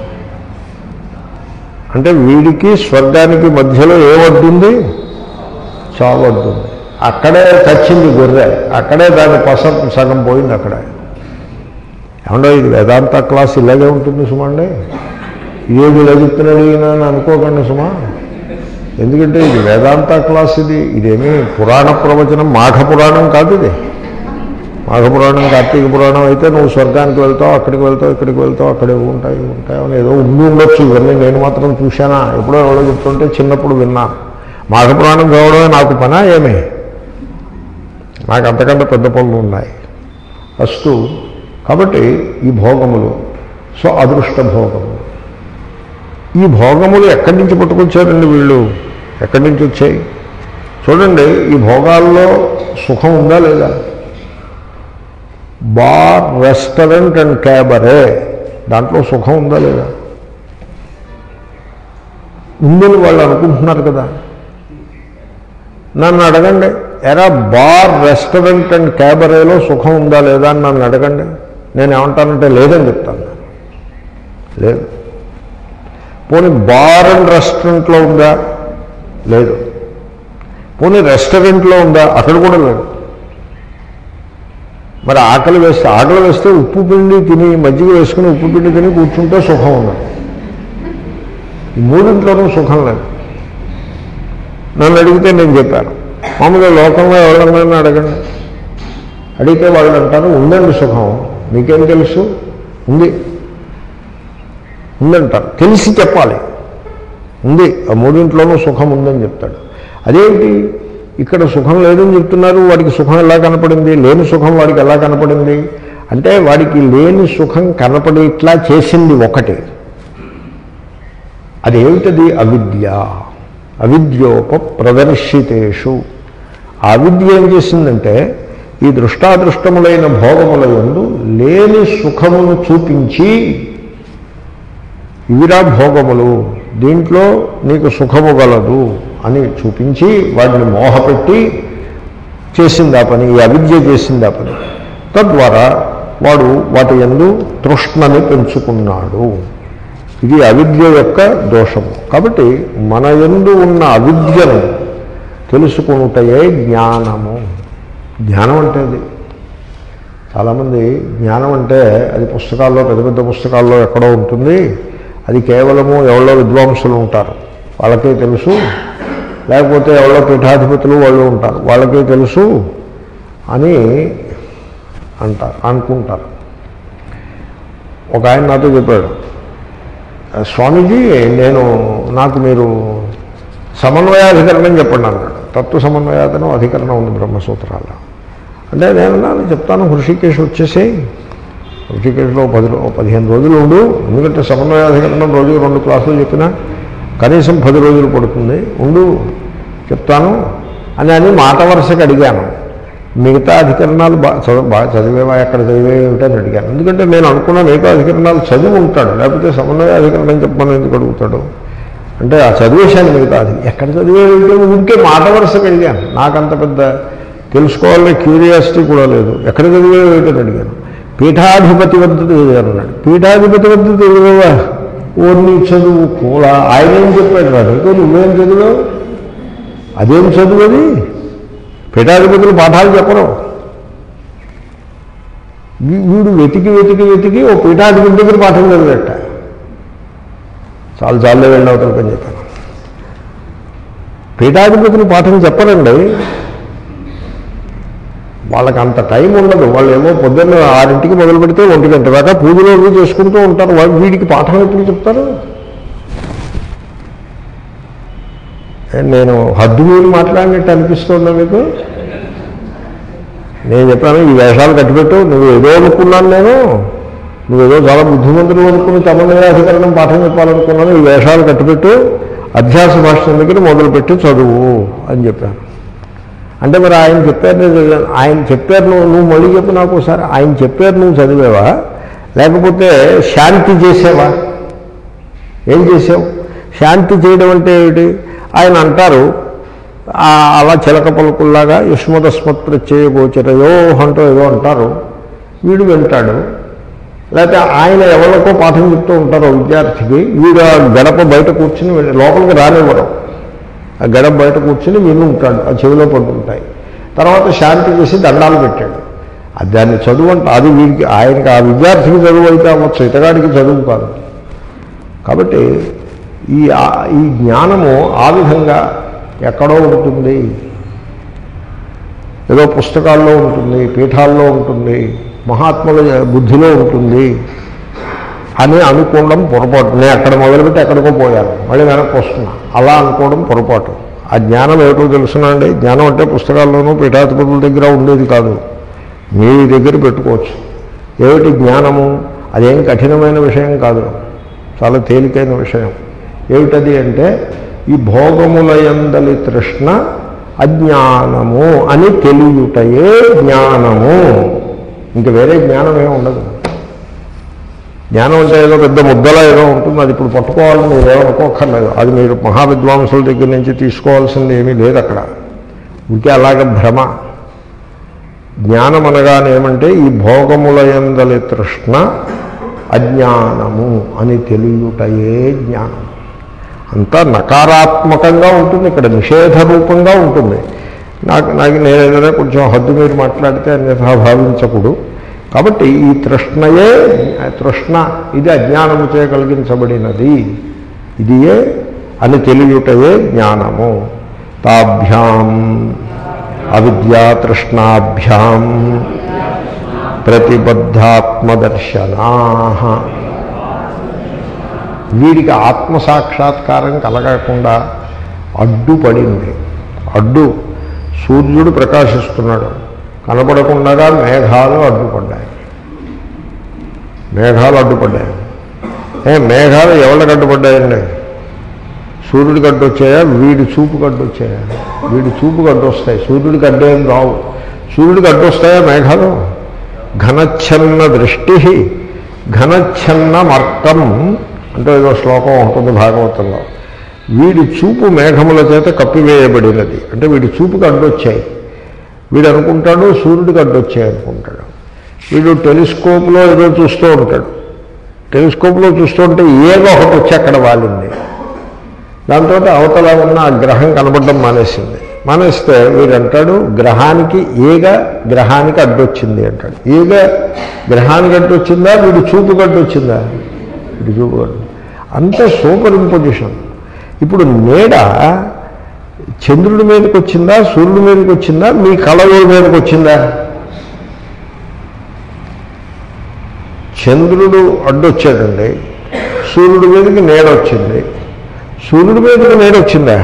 S1: అంటే వీడికి స్వర్గానికి మధ్యలో ఏమడ్డుంది చావడ్డుంది అక్కడే చచ్చింది గొర్రె అక్కడే దాని పస సగం పోయింది అక్కడే ఏమన్నా ఇది వేదాంత క్లాస్ ఇలాగే ఉంటుంది సుమండి ఇదేది ఇలా చెప్తున్నాడు ఈయన అని అనుకోకండి సుమా ఎందుకంటే ఇది వేదాంత క్లాస్ ఇది ఇదేమీ పురాణ ప్రవచనం మాఘ పురాణం కాదు ఇది మాఘ పురాణం కార్తీక పురాణం అయితే నువ్వు స్వర్గానికి వెళ్తావు అక్కడికి వెళ్తావు ఇక్కడికి వెళ్తావు అక్కడే ఉంటాయి ఉంటాయి అని ఏదో ఉండి ఉండొచ్చు ఇవన్నీ నేను మాత్రం చూశానా ఎప్పుడో ఎవరో చెప్తుంటే చిన్నప్పుడు విన్నాను మాఘ పురాణం చదవడమే నాకు పనా ఏమి నాకు అంతకంటే పెద్ద పనులు ఉన్నాయి ఫస్ట్ కాబట్టి ఈ భోగములు సో అదృష్ట భోగములు ఈ భోగములు ఎక్కడి నుంచి పట్టుకొచ్చారండి వీళ్ళు ఎక్కడి నుంచి వచ్చాయి చూడండి ఈ భోగాల్లో సుఖం ఉందా లేదా బార్ రెస్టారెంట్ అండ్ క్యాబరే దాంట్లో సుఖం ఉందా లేదా ఉందని వాళ్ళు అనుకుంటున్నారు కదా నన్ను అడగండి ఎరా బార్ రెస్టారెంట్ అండ్ క్యాబరేలో సుఖం ఉందా లేదా అని నన్ను అడగండి నేను ఏమంటానంటే లేదని చెప్తాను లేదు పోనీ బార్ అండ్ రెస్టారెంట్లో ఉందా లేదు పోనీ రెస్టారెంట్లో ఉందా అక్కడ కూడా లేదు మరి ఆకలి వేస్తే ఆకలి వేస్తే ఉప్పు పిండి తిని మజ్జిగ వేసుకుని ఉప్పు పిండి తిని కూర్చుంటే సుఖం ఉన్నది ఈ మూడింట్లోనూ సుఖం లేదు నన్ను అడిగితే నేను చెప్పాను మామూలుగా లోకంలో ఎవరన్నా అడగండి అడిగితే వాళ్ళు అంటారు ఉందండి సుఖం మీకేం తెలుసు ఉంది ఉందంటారు తెలిసి చెప్పాలి ఉంది ఆ మూడింట్లోనూ సుఖం ఉందని చెప్తాడు అదేంటి ఇక్కడ సుఖం లేదని చెప్తున్నారు వాడికి సుఖం ఎలా కనపడింది లేని సుఖం వాడికి ఎలా కనపడింది అంటే వాడికి లేని సుఖం కనపడేట్లా చేసింది ఒకటి అదేమిటది అవిద్య అవిద్యోప ప్రదర్శితేషు ఆ అవిద్య ఏం చేసిందంటే ఈ దృష్టాదృష్టములైన భోగముల యందు లేని సుఖమును చూపించి ఇవిరా భోగములు దీంట్లో నీకు సుఖము గలదు అని చూపించి వాటిని మోహపెట్టి చేసింది ఆ పని ఈ అవిద్య చేసింది ఆ పని తద్వారా వాడు వాటి ఎందు తృష్ణని పెంచుకున్నాడు ఇది అవిద్య యొక్క దోషము కాబట్టి మన ఎందు ఉన్న అవిద్యను తెలుసుకుంటయే జ్ఞానము జ్ఞానం అంటే అది చాలామంది జ్ఞానం అంటే అది పుస్తకాల్లో పెద్ద పెద్ద పుస్తకాల్లో ఎక్కడో ఉంటుంది అది కేవలము ఎవరో విద్వాంసులు ఉంటారు వాళ్ళకే తెలుసు లేకపోతే ఎవరో పీఠాధిపతులు వాళ్ళు ఉంటారు వాళ్ళకే తెలుసు అని అంటారు అనుకుంటారు ఒక ఆయన నాతో చెప్పాడు స్వామీజీ నేను నాకు మీరు సమన్వయాధికరణం చెప్పండి అన్నాడు తత్వ సమన్వయాధనం అధికరణం ఉంది బ్రహ్మసూత్రాల్లో అంటే నేను నాన్న చెప్తాను హృషికేశ్ వచ్చేసేయి హృషికేశ్లో పది రో- పదిహేను రోజులు ఉండు ఎందుకంటే సమన్వయాధికరణం రోజు రెండు క్లాసులు చెప్పినా కనీసం పది రోజులు పడుతుంది ఉండు చెప్తాను అని అని మాట వరుసకి అడిగాను మిగతా అధికరణాలు బాగా చదువు బాగా చదివేవా ఎక్కడ చదివేవి ఏమిటని అడిగాను ఎందుకంటే నేను అనుకున్న మిగతా అధికరణాలు చదివి ఉంటాడు లేకపోతే సమన్వయ అధికరణం చెప్పమని ఎందుకు అడుగుతాడు అంటే ఆ చదివేశాను మిగతా అది ఎక్కడ చదివేది ఊరికే మాట వరుసకి అడిగాను నాకంత పెద్ద తెలుసుకోవాలనే క్యూరియాసిటీ కూడా లేదు ఎక్కడ చదివేవి ఏమిటని అడిగాను పీఠాధిపతి వద్ద చదివాను అన్నాడు పీఠాధిపతి వద్ద చదివేవా ఓన్ని చదువు కూడా ఆయన ఏం చెప్పాడు రాడు ఇంకా నువ్వేం చదివావు అదేం చదువు అది పీఠాధిపతులు పాఠాలు చెప్పరు వీ- వీడు వెతికి వెతికి వెతికి ఓ పీఠాధిపతి దగ్గర పాఠం చదివేట చాలు చాలే వెళ్ళి అవతల పని చెప్పాను పీఠాధిపతులు పాఠం చెప్పరండి వాళ్ళకి అంత టైం ఉండదు వాళ్ళు ఏమో పొద్దున్న ఆరింటికి మొదలు పెడితే ఒంటి గంట దాకా పూజలు అవి చేసుకుంటూ ఉంటారు వాళ్ళు వీడికి పాఠం ఎప్పుడు చెప్తారు ఏ, నేను హద్దు మీరు మాట్లాడినట్టు అనిపిస్తుందా మీకు నేను చెప్పాను ఈ వేషాలు కట్టిపెట్టు నువ్వు ఏదో అనుకున్నాను నేను నువ్వేదో చాలా బుద్ధిమంతులు అనుకుని తమనిరాధికరణం పాఠం చెప్పాలనుకున్నాను ఈ వేషాలు కట్టిపెట్టు అధ్యాస భాష దగ్గర మొదలుపెట్టి చదువు అని చెప్పాను అంటే మరి ఆయన చెప్పారు నేను చదివాను. ఆయన చెప్పారు నువ్వు నువ్వు మళ్ళీ చెప్పు నాకు ఒకసారి ఆయన చెప్పారు నువ్వు చదివావా లేకపోతే శాంతి చేసావా ఏం చేసావు శాంతి చేయడం అంటే ఏమిటి ఆయన అంటారు ఆ అలా చిలక పలుకుల్లాగా యుష్మదస్మత్ ప్రత్యయ గోచరయో అంటూ ఏదో అంటారు వీడు వింటాడు లేకపోతే ఆయన ఎవరికో పాఠం చెప్తూ ఉంటారు విద్యార్థికి వీడు ఆ గడప బయట కూర్చుని వెళ్ళి లోపలికి రానివ్వరు ఆ గడప బయట కూర్చుని విని ఉంటాడు ఆ చెవిలో పడుతుంటాయి తర్వాత శాంతి చేసి దండాలు పెట్టాడు అది దాన్ని చదువు అంటే అది వీడికి ఆయనకి ఆ విద్యార్థికి చదువు అయితే అవ్వచ్చు ఇతగాడికి చదువు కాదు కాబట్టి ఈ ఆ- ఈ జ్ఞానము ఆ విధంగా ఎక్కడో ఉంటుంది ఏదో పుస్తకాల్లో ఉంటుంది పీఠాల్లో ఉంటుంది మహాత్ముల బుద్ధిలో ఉంటుంది అని అనుకోవడం పొరపాటు నేను అక్కడ మొదలుపెట్టి ఎక్కడికో పోయాను మళ్ళీ వెనక్కి వస్తున్నా అలా అనుకోవడం పొరపాటు ఆ జ్ఞానం ఏమిటో తెలుసునండి జ్ఞానం అంటే పుస్తకాల్లోనూ పీఠాధిపతుల దగ్గర ఉండేది కాదు మీ దగ్గర పెట్టుకోవచ్చు ఏమిటి జ్ఞానము అదేం కఠినమైన విషయం కాదు చాలా తేలికైన విషయం ఏమిటది అంటే ఈ భోగముల యందలి తృష్ణ అజ్ఞానము అని తెలియుటయే జ్ఞానము ఇంక వేరే జ్ఞానం ఏమి ఉండదు జ్ఞానం అంటే ఏదో పెద్ద ముద్దలా ఏదో ఉంటుంది అది ఇప్పుడు పట్టుకోవాలని మీరు ఏమనుకోక్కర్లేదు అది మీరు మహావిద్వాంసుల దగ్గర నుంచి తీసుకోవాల్సింది ఏమీ లేదు అక్కడ ఇంకే అలాగ భ్రమ జ్ఞానం అనగానే ఏమంటే ఈ భోగముల యందలి తృష్ణ అజ్ఞానము అని తెలియుటయే జ్ఞానం అంతా నకారాత్మకంగా ఉంటుంది ఇక్కడ నిషేధ రూపంగా ఉంటుంది నాకు నాకు నేను ఏదైనా కొంచెం హద్దు మీరు మాట్లాడితే అన్యథా భావించకూడదు కాబట్టి ఈ తృష్ణయే తృష్ణ ఇది అజ్ఞానము చే కలిగించబడినది ఇదియే అని తెలియుటయే జ్ఞానము తాభ్యాం అవిద్యా తృష్ణాభ్యాం ప్రతిబద్ధాత్మదర్శనా వీడికి ఆత్మసాక్షాత్కారం కలగకుండా అడ్డుపడింది అడ్డు సూర్యుడు ప్రకాశిస్తున్నాడు కనపడకుండా మేఘాలు అడ్డుపడ్డాయి మేఘాలు అడ్డుపడ్డాయి ఏ మేఘాలు ఎవరికి అడ్డుపడ్డాయండి సూర్యుడికి అడ్డు వచ్చాయా వీడి చూపుకి అడ్డు వచ్చాయా వీడి చూపుకి అడ్డు వస్తాయి సూర్యుడికి అడ్డేం రావు సూర్యుడికి అడ్డు వస్తాయా మేఘాలు ఘనచ్ఛన్న దృష్టి ఘనచ్ఛన్న మర్కం అంటే ఏదో శ్లోకం ఉంటుంది భాగవతంలో వీడి చూపు మేఘముల చేత కప్పివేయబడినది అంటే వీడి చూపుకి అడ్డొచ్చాయి వీడు అనుకుంటాడు సూర్యుడికి అడ్డొచ్చాయి అనుకుంటాడు వీడు టెలిస్కోప్లో ఏదో చూస్తూ ఉంటాడు టెలిస్కోప్లో చూస్తూ ఉంటే ఏదో ఒకటి వచ్చి అక్కడ వాలింది దాంతో అవతల ఉన్న ఆ గ్రహం కనబడడం మానేసింది మానేస్తే వీడు అంటాడు గ్రహానికి ఏగ గ్రహానికి అడ్డొచ్చింది అంటాడు ఏగ గ్రహానికి అడ్డొచ్చిందా వీడు చూపుకి అడ్డొచ్చిందా వీడు చూపు అడ్డు అంత సూపర్ ఇంపోజిషన్ ఇప్పుడు నీడ చంద్రుడి మీదకి వచ్చిందా సూర్యుడి మీదకి వచ్చిందా మీ కళల మీదకి వచ్చిందా చంద్రుడు అడ్డొచ్చాడండి సూర్యుడి మీదకి నీడ వచ్చింది సూర్యుడి మీదకి నీడ వచ్చిందా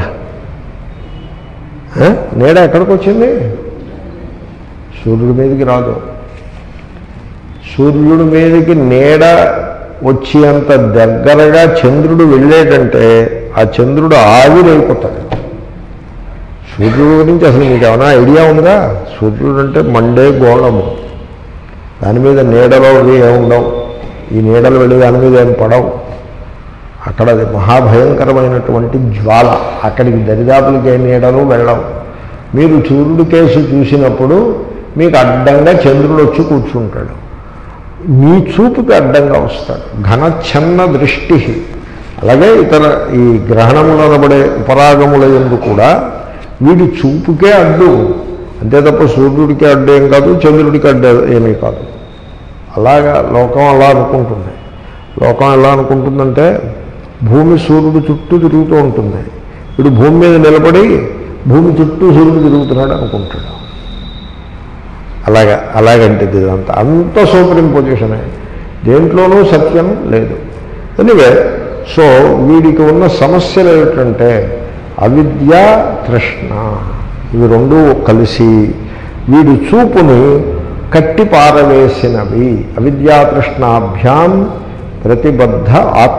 S1: ఆ? నీడ ఎక్కడికి వచ్చింది సూర్యుడి మీదకి రాదు సూర్యుడి మీదకి నీడ వచ్చేంత దగ్గరగా చంద్రుడు వెళ్ళేటంటే ఆ చంద్రుడు ఆవిరైపోతాడు సూర్యుడు గురించి అసలు మీకు ఏమైనా ఐడియా ఉందా సూర్యుడు అంటే మండే గోళము దాని మీద నీడలో అవి ఏముండవు ఈ నీడలు వెళ్ళి దాని మీద ఏం పడవు అక్కడ అది మహాభయంకరమైనటువంటి జ్వాల అక్కడికి దరిదాపులకి ఏ నీడలు వెళ్ళవు మీరు సూర్యుడి కేసు చూసినప్పుడు మీకు అడ్డంగా చంద్రుడు వచ్చి కూర్చుంటాడు మీ చూపుకి అడ్డంగా వస్తాడు ఘనఛన్న దృష్టి అలాగే ఇతర ఈ గ్రహణములు అనబడే ఉపరాగముల ఎందు కూడా వీడి చూపుకే అడ్డు అంతే తప్ప సూర్యుడికి అడ్డు ఏం కాదు చంద్రుడికి అడ్డు ఏమీ కాదు అలాగా లోకం అలా అనుకుంటుంది లోకం ఎలా అనుకుంటుందంటే భూమి సూర్యుడు చుట్టూ తిరుగుతూ ఉంటుంది వీడు భూమి మీద నిలబడి భూమి చుట్టూ సూర్యుడు తిరుగుతున్నాడు అనుకుంటాడు అలాగా అలాగంటిది ఇదంతా అంత సూపర్ ఇంపోజిషనే దేంట్లోనూ సత్యం లేదు ఎనివే సో వీడికి ఉన్న సమస్యలు ఏమిటంటే అవిద్య తృష్ణ ఇవి రెండు కలిసి వీడి చూపుని కట్టి పారవేసినవి అవిద్యాతృష్ణాభ్యాం ప్రతిబద్ధ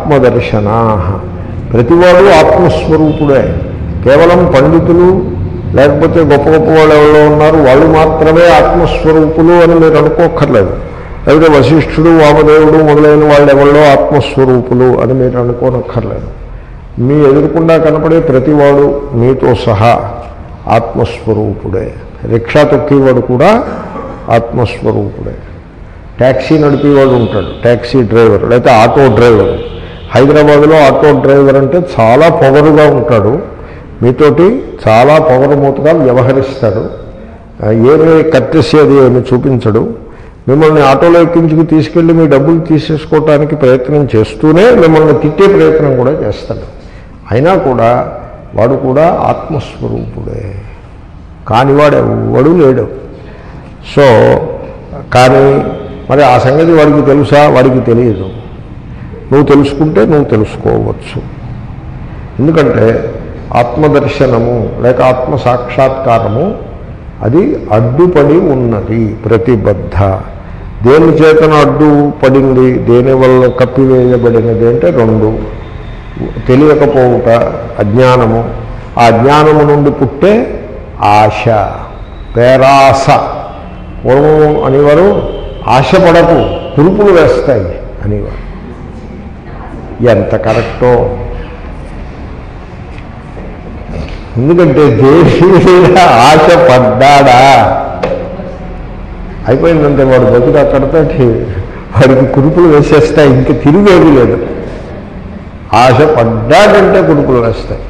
S1: ఆత్మదర్శనా ప్రతివాడు ఆత్మస్వరూపుడే కేవలం పండితులు లేకపోతే గొప్ప గొప్ప వాళ్ళు ఎవరో ఉన్నారు వాళ్ళు మాత్రమే ఆత్మస్వరూపులు అని మీరు అనుకోక్కర్లేదు లేకపోతే వశిష్ఠుడు వామదేవుడు మొదలైన వాళ్ళు ఎవరో ఆత్మస్వరూపులు అని మీరు అనుకోనక్కర్లేదు మీ ఎదురుకుండా కనపడే ప్రతివాడు మీతో సహా ఆత్మస్వరూపుడే రిక్షా తొక్కేవాడు కూడా ఆత్మస్వరూపుడే ట్యాక్సీ నడిపేవాడు ఉంటాడు ట్యాక్సీ డ్రైవర్ లేకపోతే ఆటో డ్రైవర్ హైదరాబాద్లో ఆటో డ్రైవర్ అంటే చాలా పొగరుగా ఉంటాడు మీతోటి చాలా పొగరుమూతగా వ్యవహరిస్తాడు ఆ, ఏమీ కట్టేసి అది ఏమి చూపించడు మిమ్మల్ని ఆటోలో ఎక్కించుకు తీసుకెళ్ళి మీ డబ్బులు తీసేసుకోవటానికి ప్రయత్నం చేస్తూనే మిమ్మల్ని తిట్టే ప్రయత్నం కూడా చేస్తాడు అయినా కూడా వాడు కూడా ఆత్మస్వరూపుడే కానివాడు ఎవడు లేడు సో కానీ మరి ఆ సంగతి వాడికి తెలుసా వాడికి తెలియదు నువ్వు తెలుసుకుంటే నువ్వు తెలుసుకోవచ్చు ఎందుకంటే ఆత్మదర్శనము లేక ఆత్మ సాక్షాత్కారము అది అడ్డుపడి ఉన్నది ప్రతిబద్ధ దేని చేతన అడ్డు పడింది దేని వల్ల కప్పివేయబడినది అంటే రెండు తెలియకపోవుట అజ్ఞానము ఆ అజ్ఞానము నుండి పుట్టే ఆశ పేరాస పూర్వం అనేవారు ఆశపడకు కురుపులు వేస్తాయి అనేవారు ఎంత కరెక్టో ఎందుకంటే దేని మీద ఆశ పడ్డాడా అయిపోయిందంటే వాడు బతుకు అక్కడతో వాడికి కురుపులు వేసేస్తాయి ఇంక తిరిగేది లేదు ఆశ పడ్డాడంటే కురుపులు వేస్తాయి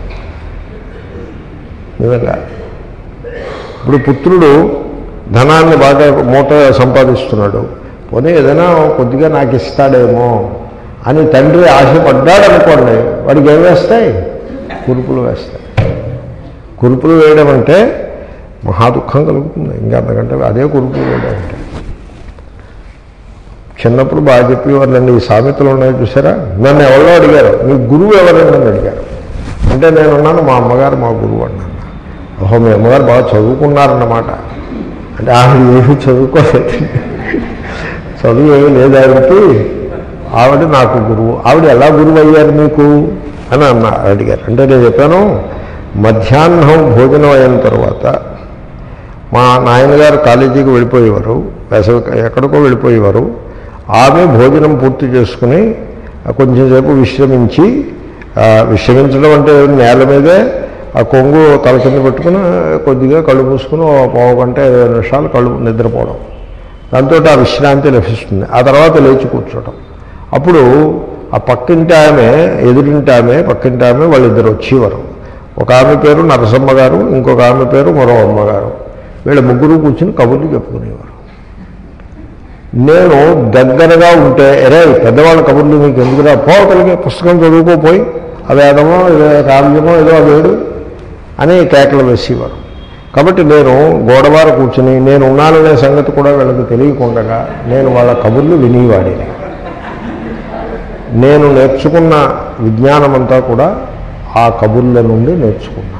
S1: నిజంగా ఇప్పుడు పుత్రుడు ధనాన్ని బాగా మూట సంపాదిస్తున్నాడు పోనీ ఏదైనా కొద్దిగా నాకు ఇస్తాడేమో అని తండ్రి ఆశపడ్డాడనుకోండి వాడికి ఏం వేస్తాయి కురుపులు వేస్తాయి కురుపులు వేయడం అంటే మహా దుఃఖం కలుగుతుంది ఇంకా అంతకంటే అదే కురుపులు వేయడం అంటే చిన్నప్పుడు బాగా చెప్పేవాళ్ళండి ఈ సామెతలు ఉన్నాయి చూసారా నన్ను ఎవరో అడిగారు మీ గురువు ఎవరని నన్ను అడిగారు అంటే నేను ఉన్నాను మా అమ్మగారు మా గురువు అన్నాను ఓహో మీ అమ్మగారు బాగా చదువుకున్నారన్నమాట అంటే ఆవిడ ఏమీ చదువుకోలేదు చదువు ఏమీ లేదు ఆవిడకి ఆవిడ నాకు గురువు ఆవిడ ఎలా గురువు అయ్యారు మీకు అని అన్న అడిగారు అంటే నేను చెప్పాను మధ్యాహ్నం భోజనం అయిన తర్వాత మా నాయనగారు కాలేజీకి వెళ్ళిపోయేవారు వేసవి ఎక్కడికో వెళ్ళిపోయేవారు ఆమె భోజనం పూర్తి చేసుకుని కొంచెంసేపు విశ్రమించి ఆ, విశ్రమించడం అంటే నేల మీదే ఆ కొంగు తల కింద పెట్టుకుని కొద్దిగా కళ్ళు మూసుకుని ఓ పావు గంట ఇరవై నిమిషాలు కళ్ళు నిద్రపోవడం దాంతో ఆ విశ్రాంతి లభిస్తుంది ఆ తర్వాత లేచి కూర్చోవడం అప్పుడు ఆ పక్కింటి ఆమె ఎదురింటి ఆమె పక్కింటి ఆమె వాళ్ళిద్దరు వచ్చేవారు ఒక ఆమె పేరు నరసమ్మ గారు ఇంకొక ఆమె పేరు మరో అమ్మగారు వీళ్ళ ముగ్గురు కూర్చుని కబుర్లు చెప్పుకునేవారు నేను దగ్గరగా ఉంటే ఎరే పెద్దవాళ్ళ కబుర్లు మీకు ఎందుకురా పోతలకి పుస్తకం చదువుకోపోయి అదేదమో ఏదో కావ్యమో ఏదో అదేడు అని కేకలు వేసేవారు కాబట్టి నేను గోడవార కూర్చుని నేను ఉన్నాననే సంగతి కూడా వీళ్ళకి తెలియకుండగా నేను వాళ్ళ కబుర్లు వినేవాడిని నేను నేర్చుకున్న విజ్ఞానమంతా కూడా ఆ కబుర్ల నుండి నేర్చుకున్నాను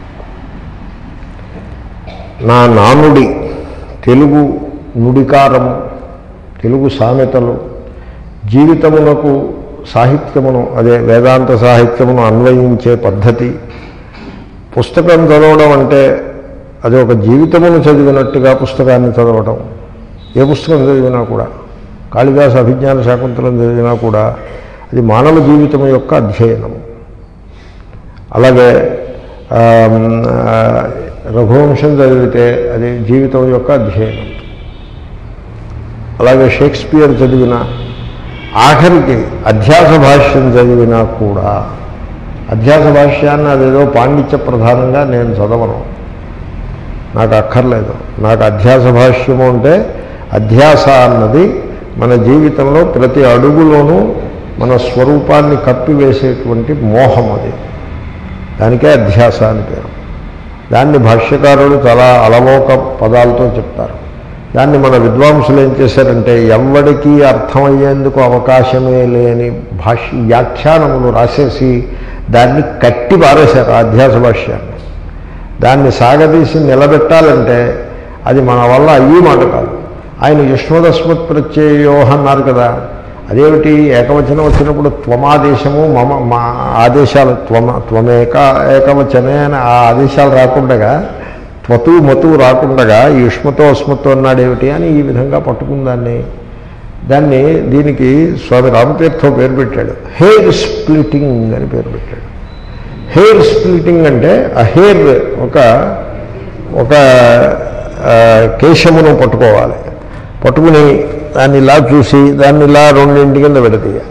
S1: నా నానుడి తెలుగు నుడికారము తెలుగు సామెతలు జీవితమునకు సాహిత్యమును అదే వేదాంత సాహిత్యమును అన్వయించే పద్ధతి పుస్తకం చదవడం అంటే అది ఒక జీవితమును చదివినట్టుగా పుస్తకాన్ని చదవడం ఏ పుస్తకం చదివినా కూడా కాళిదాసు అభిజ్ఞాన శాకుంతలం చదివినా కూడా అది మానవ జీవితం యొక్క అధ్యయనము అలాగే ఆమ్, ఆ, రఘువంశం చదివితే అది జీవితం యొక్క అధ్యయనం అలాగే షేక్స్పియర్ చదివిన ఆఖరికి అధ్యాస భాష్యం చదివినా కూడా అధ్యాస భాష్యాన్ని అదేదో పాండిత్య ప్రధానంగా నేను చదవను నాకు అక్కర్లేదు నాకు అధ్యాస భాష్యము అంటే అధ్యాస అన్నది మన జీవితంలో ప్రతి అడుగులోనూ మన స్వరూపాన్ని కప్పివేసేటువంటి మోహం అది దానికే అధ్యాస అని పేరు దాన్ని భాష్యకారులు చాలా అలవోక పదాలతో చెప్తారు దాన్ని మన విద్వాంసులు ఏం చేశారంటే ఎవ్వడికి అర్థమయ్యేందుకు అవకాశమే లేని భాష్య వ్యాఖ్యానములు రాసేసి దాన్ని కట్టి పారేశారు ఆ అధ్యాస భాష్యాన్ని దాన్ని సాగదీసి నిలబెట్టాలంటే అది మన వల్ల అయ్యి మాట కాదు ఆయన యుష్మదస్మత్ ప్రత్యయో అన్నారు కదా అదేమిటి ఏకవచనం వచ్చినప్పుడు త్వమాదేశము మమ మా ఆదేశాలు త్వమ త్వమేక ఏకవచనే అని ఆ ఆదేశాలు రాకుండా త్వతువు మతువు రాకుండగా ఈ యుష్మతో అస్మతో అన్నాడేమిటి అని ఈ విధంగా పట్టుకుందాన్ని దాన్ని దీనికి స్వామి రామతీర్థం పేరు పెట్టాడు హెయిర్ స్ప్లిటింగ్ అని పేరు పెట్టాడు హెయిర్ స్ప్లిటింగ్ అంటే ఆ హెయిర్ ఒక ఒక ఆ, కేశమును పట్టుకోవాలి పట్టుకుని దాన్ని ఇలా చూసి దాన్ని ఇలా రెండింటి కింద విడతీయాలి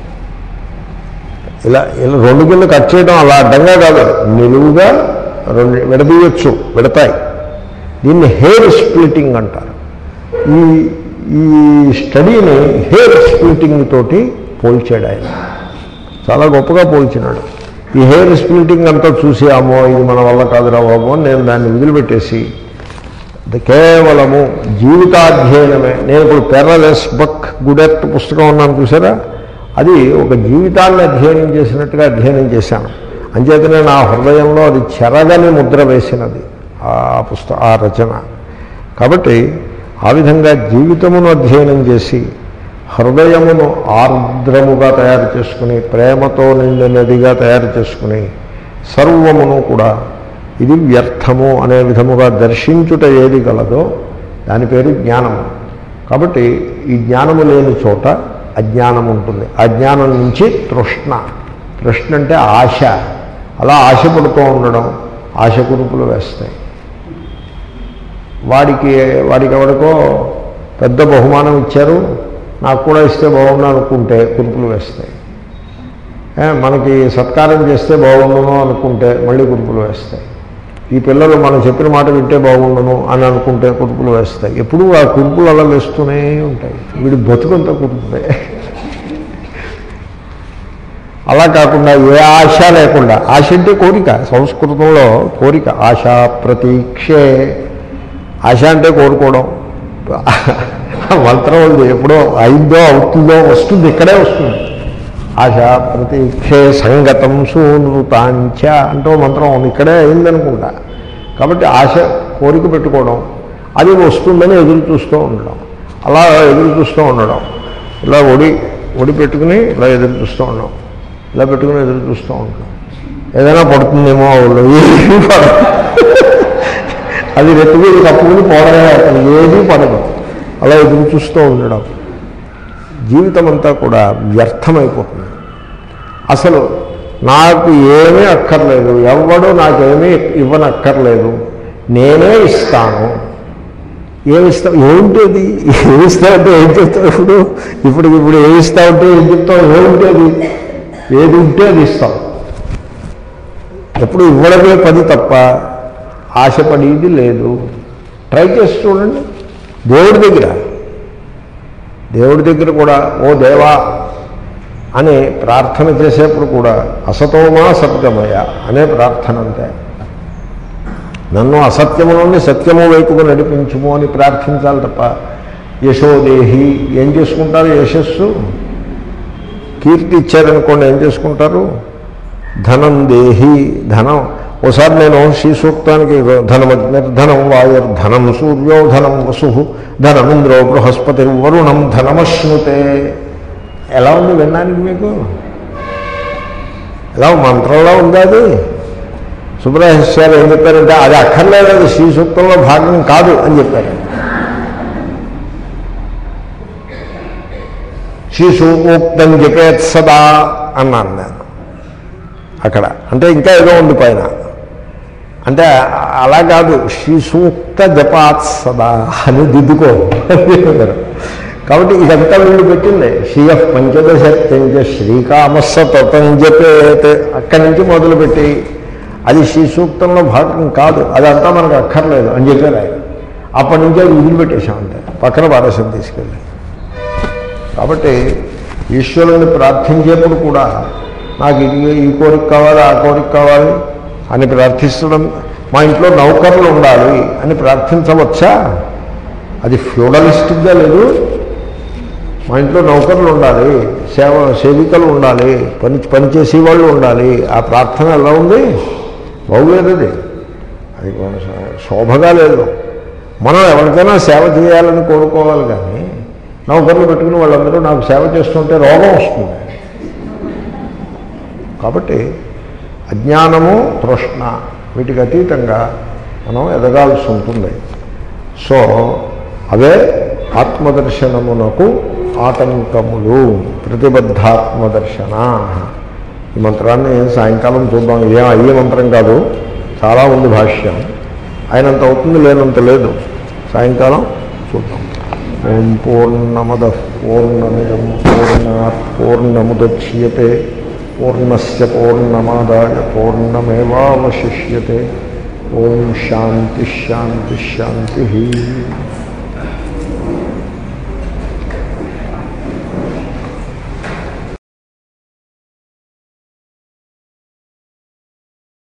S1: ఇలా ఇలా రెండు కింద కట్ చేయడం అలా అడ్డంగా కాదు నిలువుగా రెండు విడదీయచ్చు విడతాయి దీన్ని హెయిర్ స్ప్లిటింగ్ అంటారు ఈ ఈ స్టడీని హెయిర్ స్ప్లిటింగ్ తోటి పోల్చాడు ఆయన చాలా గొప్పగా పోల్చినాడు ఈ హెయిర్ స్ప్లిటింగ్ అంతా చూసి అమ్మో ఇది మన వల్ల కాదురా బాబు అని నేను దాన్ని వదిలిపెట్టేసి ఇది కేవలము జీవితాధ్యయనమే నేను ఇప్పుడు పెర్రలెస్ బక్ గుడెట్ పుస్తకం ఉన్నాను చూసారా అది ఒక జీవితాన్ని అధ్యయనం చేసినట్టుగా అధ్యయనం చేశాను అంచేతనే నా హృదయంలో అది చెరగని ముద్ర వేసినది ఆ పుస్తక ఆ రచన కాబట్టి ఆ విధంగా జీవితమును అధ్యయనం చేసి హృదయమును ఆర్ద్రముగా తయారు చేసుకుని ప్రేమతో నిండినదిగా తయారు చేసుకుని సర్వమును కూడా ఇది వ్యర్థము అనే విధముగా దర్శించుట ఏది గలదో దాని పేరు జ్ఞానము కాబట్టి ఈ జ్ఞానము లేని చోట అజ్ఞానం ఉంటుంది అజ్ఞానం నుంచి తృష్ణ తృష్ణ అంటే ఆశ అలా ఆశపడుతూ ఉండడం ఆశ కురుపులు వేస్తాయి వాడికి వాడికి ఎవరికో పెద్ద బహుమానం ఇచ్చారు నాకు కూడా ఇస్తే బాగుండు అనుకుంటే కురుపులు వేస్తాయి ఏ, మనకి సత్కారం చేస్తే బాగుండును అనుకుంటే మళ్ళీ కురుపులు వేస్తాయి ఈ పిల్లలు మనం చెప్పిన మాట వింటే బాగుండును అని అనుకుంటే కురుపులు వేస్తాయి ఎప్పుడూ ఆ కురుపులు అలా వేస్తూనే ఉంటాయి వీడి బతుకంతా కురుపులే అలా కాకుండా ఏ ఆశ లేకుండా ఆశ అంటే కోరిక సంస్కృతంలో కోరిక ఆశ ప్రతీక్షే ఆశ అంటే కోరుకోవడం మంత్రం ఉంది ఎప్పుడో అయిందో అవుతుందో వస్తుంది ఇక్కడే వస్తుంది ఆశ ప్రతీక్షే సంగతం సూనృతాంచ అంటూ మంత్రం ఉంది ఇక్కడే అయిందనుకుంటా కాబట్టి ఆశ కోరిక పెట్టుకోవడం అది వస్తుందని ఎదురు చూస్తూ ఉండడం అలా ఎదురు చూస్తూ ఉండడం ఇలా ఒడి ఒడి పెట్టుకుని ఇలా ఎదురు చూస్తూ ఉండడం ఇలా పెట్టుకుని ఎదురు చూస్తూ ఉండడం ఏదైనా పడుతుందేమో వాళ్ళు ఏమీ పడదు అది రెట్టు మీద కప్పుకుని పోవడమే అతను ఏదీ పడదు అలా ఎదురు చూస్తూ ఉండడం జీవితం అంతా కూడా వ్యర్థమైపోతుంది అసలు నాకు ఏమీ అక్కర్లేదు ఎవడు నాకేమీ ఇవ్వనక్కర్లేదు నేనే ఇస్తాను ఏమి ఇస్తావు ఏముంటేది ఏమి ఇస్తావంటే ఏం చెప్తావు ఇప్పుడు ఇప్పుడు ఇప్పుడు ఏమి ఇస్తావంటే ఏం చెప్తావు ఏముంటేది ఏది ఉంటే అది ఇస్తాం ఎప్పుడు ఇవ్వడమే పని తప్ప ఆశపడేది లేదు ట్రై చేసి చూడండి దేవుడి దగ్గర దేవుడి దగ్గర కూడా ఓ దేవా అని ప్రార్థన చేసేప్పుడు కూడా అసతోమా సత్యమయ అనే ప్రార్థన అంతే నన్ను అసత్యము నుండి సత్యము వైపుకు నడిపించుము అని ప్రార్థించాలి తప్ప యశోదేహి ఏం చేసుకుంటారు యశస్సు కీర్తి ఇచ్చారనుకోండి ఏం చేసుకుంటారు ధనం దేహి ధనం ఓసారి నేను శ్రీ సూక్తానికి ధనమగ్నిర్ధనం వాయుర్ధనం సూర్యో ధనం వసు ధనమింద్రో బృహస్పతి వరుణం ధనమశ్నుతే ఎలా ఉంది వినడానికి మీకు ఎలా మంత్రంలో ఉందా అది సుబ్రహ్మణ్యాలు ఏం చెప్పారంటే అది అక్కర్లేదు అది శ్రీ సూక్తంలో భాగం కాదు అని చెప్పారు శ్రీ సూక్తం చెప్పేత్ సదా అన్నాను నేను అక్కడ అంటే ఇంకా ఏదో ఉంది పైన అంటే అలా కాదు శ్రీ సూక్త జపాత్ సదా అని దిద్దుకో అని చెప్పారు కాబట్టి ఇదంతా వీళ్ళు పెట్టింది శ్రీయఫ్ పంచదశత్యంజ శ్రీకామస్స తతం జపేత్ అక్కడి నుంచి మొదలుపెట్టి అది శ్రీ సూక్తంలో భాగం కాదు అదంతా మనకు అక్కర్లేదు అని చెప్పారు ఆయన అప్పటి నుంచి అది వదిలిపెట్టేశాం అంతే పక్కన పారేసాం తీసుకెళ్ళి కాబట్టి ఈశ్వరుని ప్రార్థించేప్పుడు కూడా నాకు ఇది ఈ కోరిక కావాలి ఆ కోరిక కావాలి అని ప్రార్థించడం మా ఇంట్లో నౌకర్లు ఉండాలి అని ప్రార్థించవచ్చా అది ఫ్యూడలిస్టిక్గా లేదు మా ఇంట్లో నౌకర్లు ఉండాలి సేవ సేవికలు ఉండాలి పని పనిచేసే వాళ్ళు ఉండాలి ఆ ప్రార్థన ఎలా ఉంది బాగులేదు అది అది శోభగా లేదు మనం ఎవరికైనా సేవ చేయాలని కోరుకోవాలి కానీ నౌకర్లు పెట్టుకుని వాళ్ళందరూ నాకు సేవ చేస్తుంటే రోగం వస్తుంది కాబట్టి అజ్ఞానము తృష్ణ వీటికి అతీతంగా మనం ఎదగాల్సి ఉంటుంది సో అవే ఆత్మదర్శనమునకు ఆటంకములు ప్రతిబద్ధాత్మదర్శన ఈ మంత్రాన్ని సాయంకాలం చూద్దాం ఏ అయ్యే మంత్రం కాదు చాలా ఉంది భాష్యం అయినంత అవుతుంది లేనంత లేదు సాయంకాలం చూద్దాం ఓం పూర్ణమద పూర్ణమిదం పూర్ణా పూర్ణముద్యతే పూర్ణస్ పూర్ణమాదాయ పూర్ణమేవాశిష్యతే ఓం శాంతి శాంతి శాంతి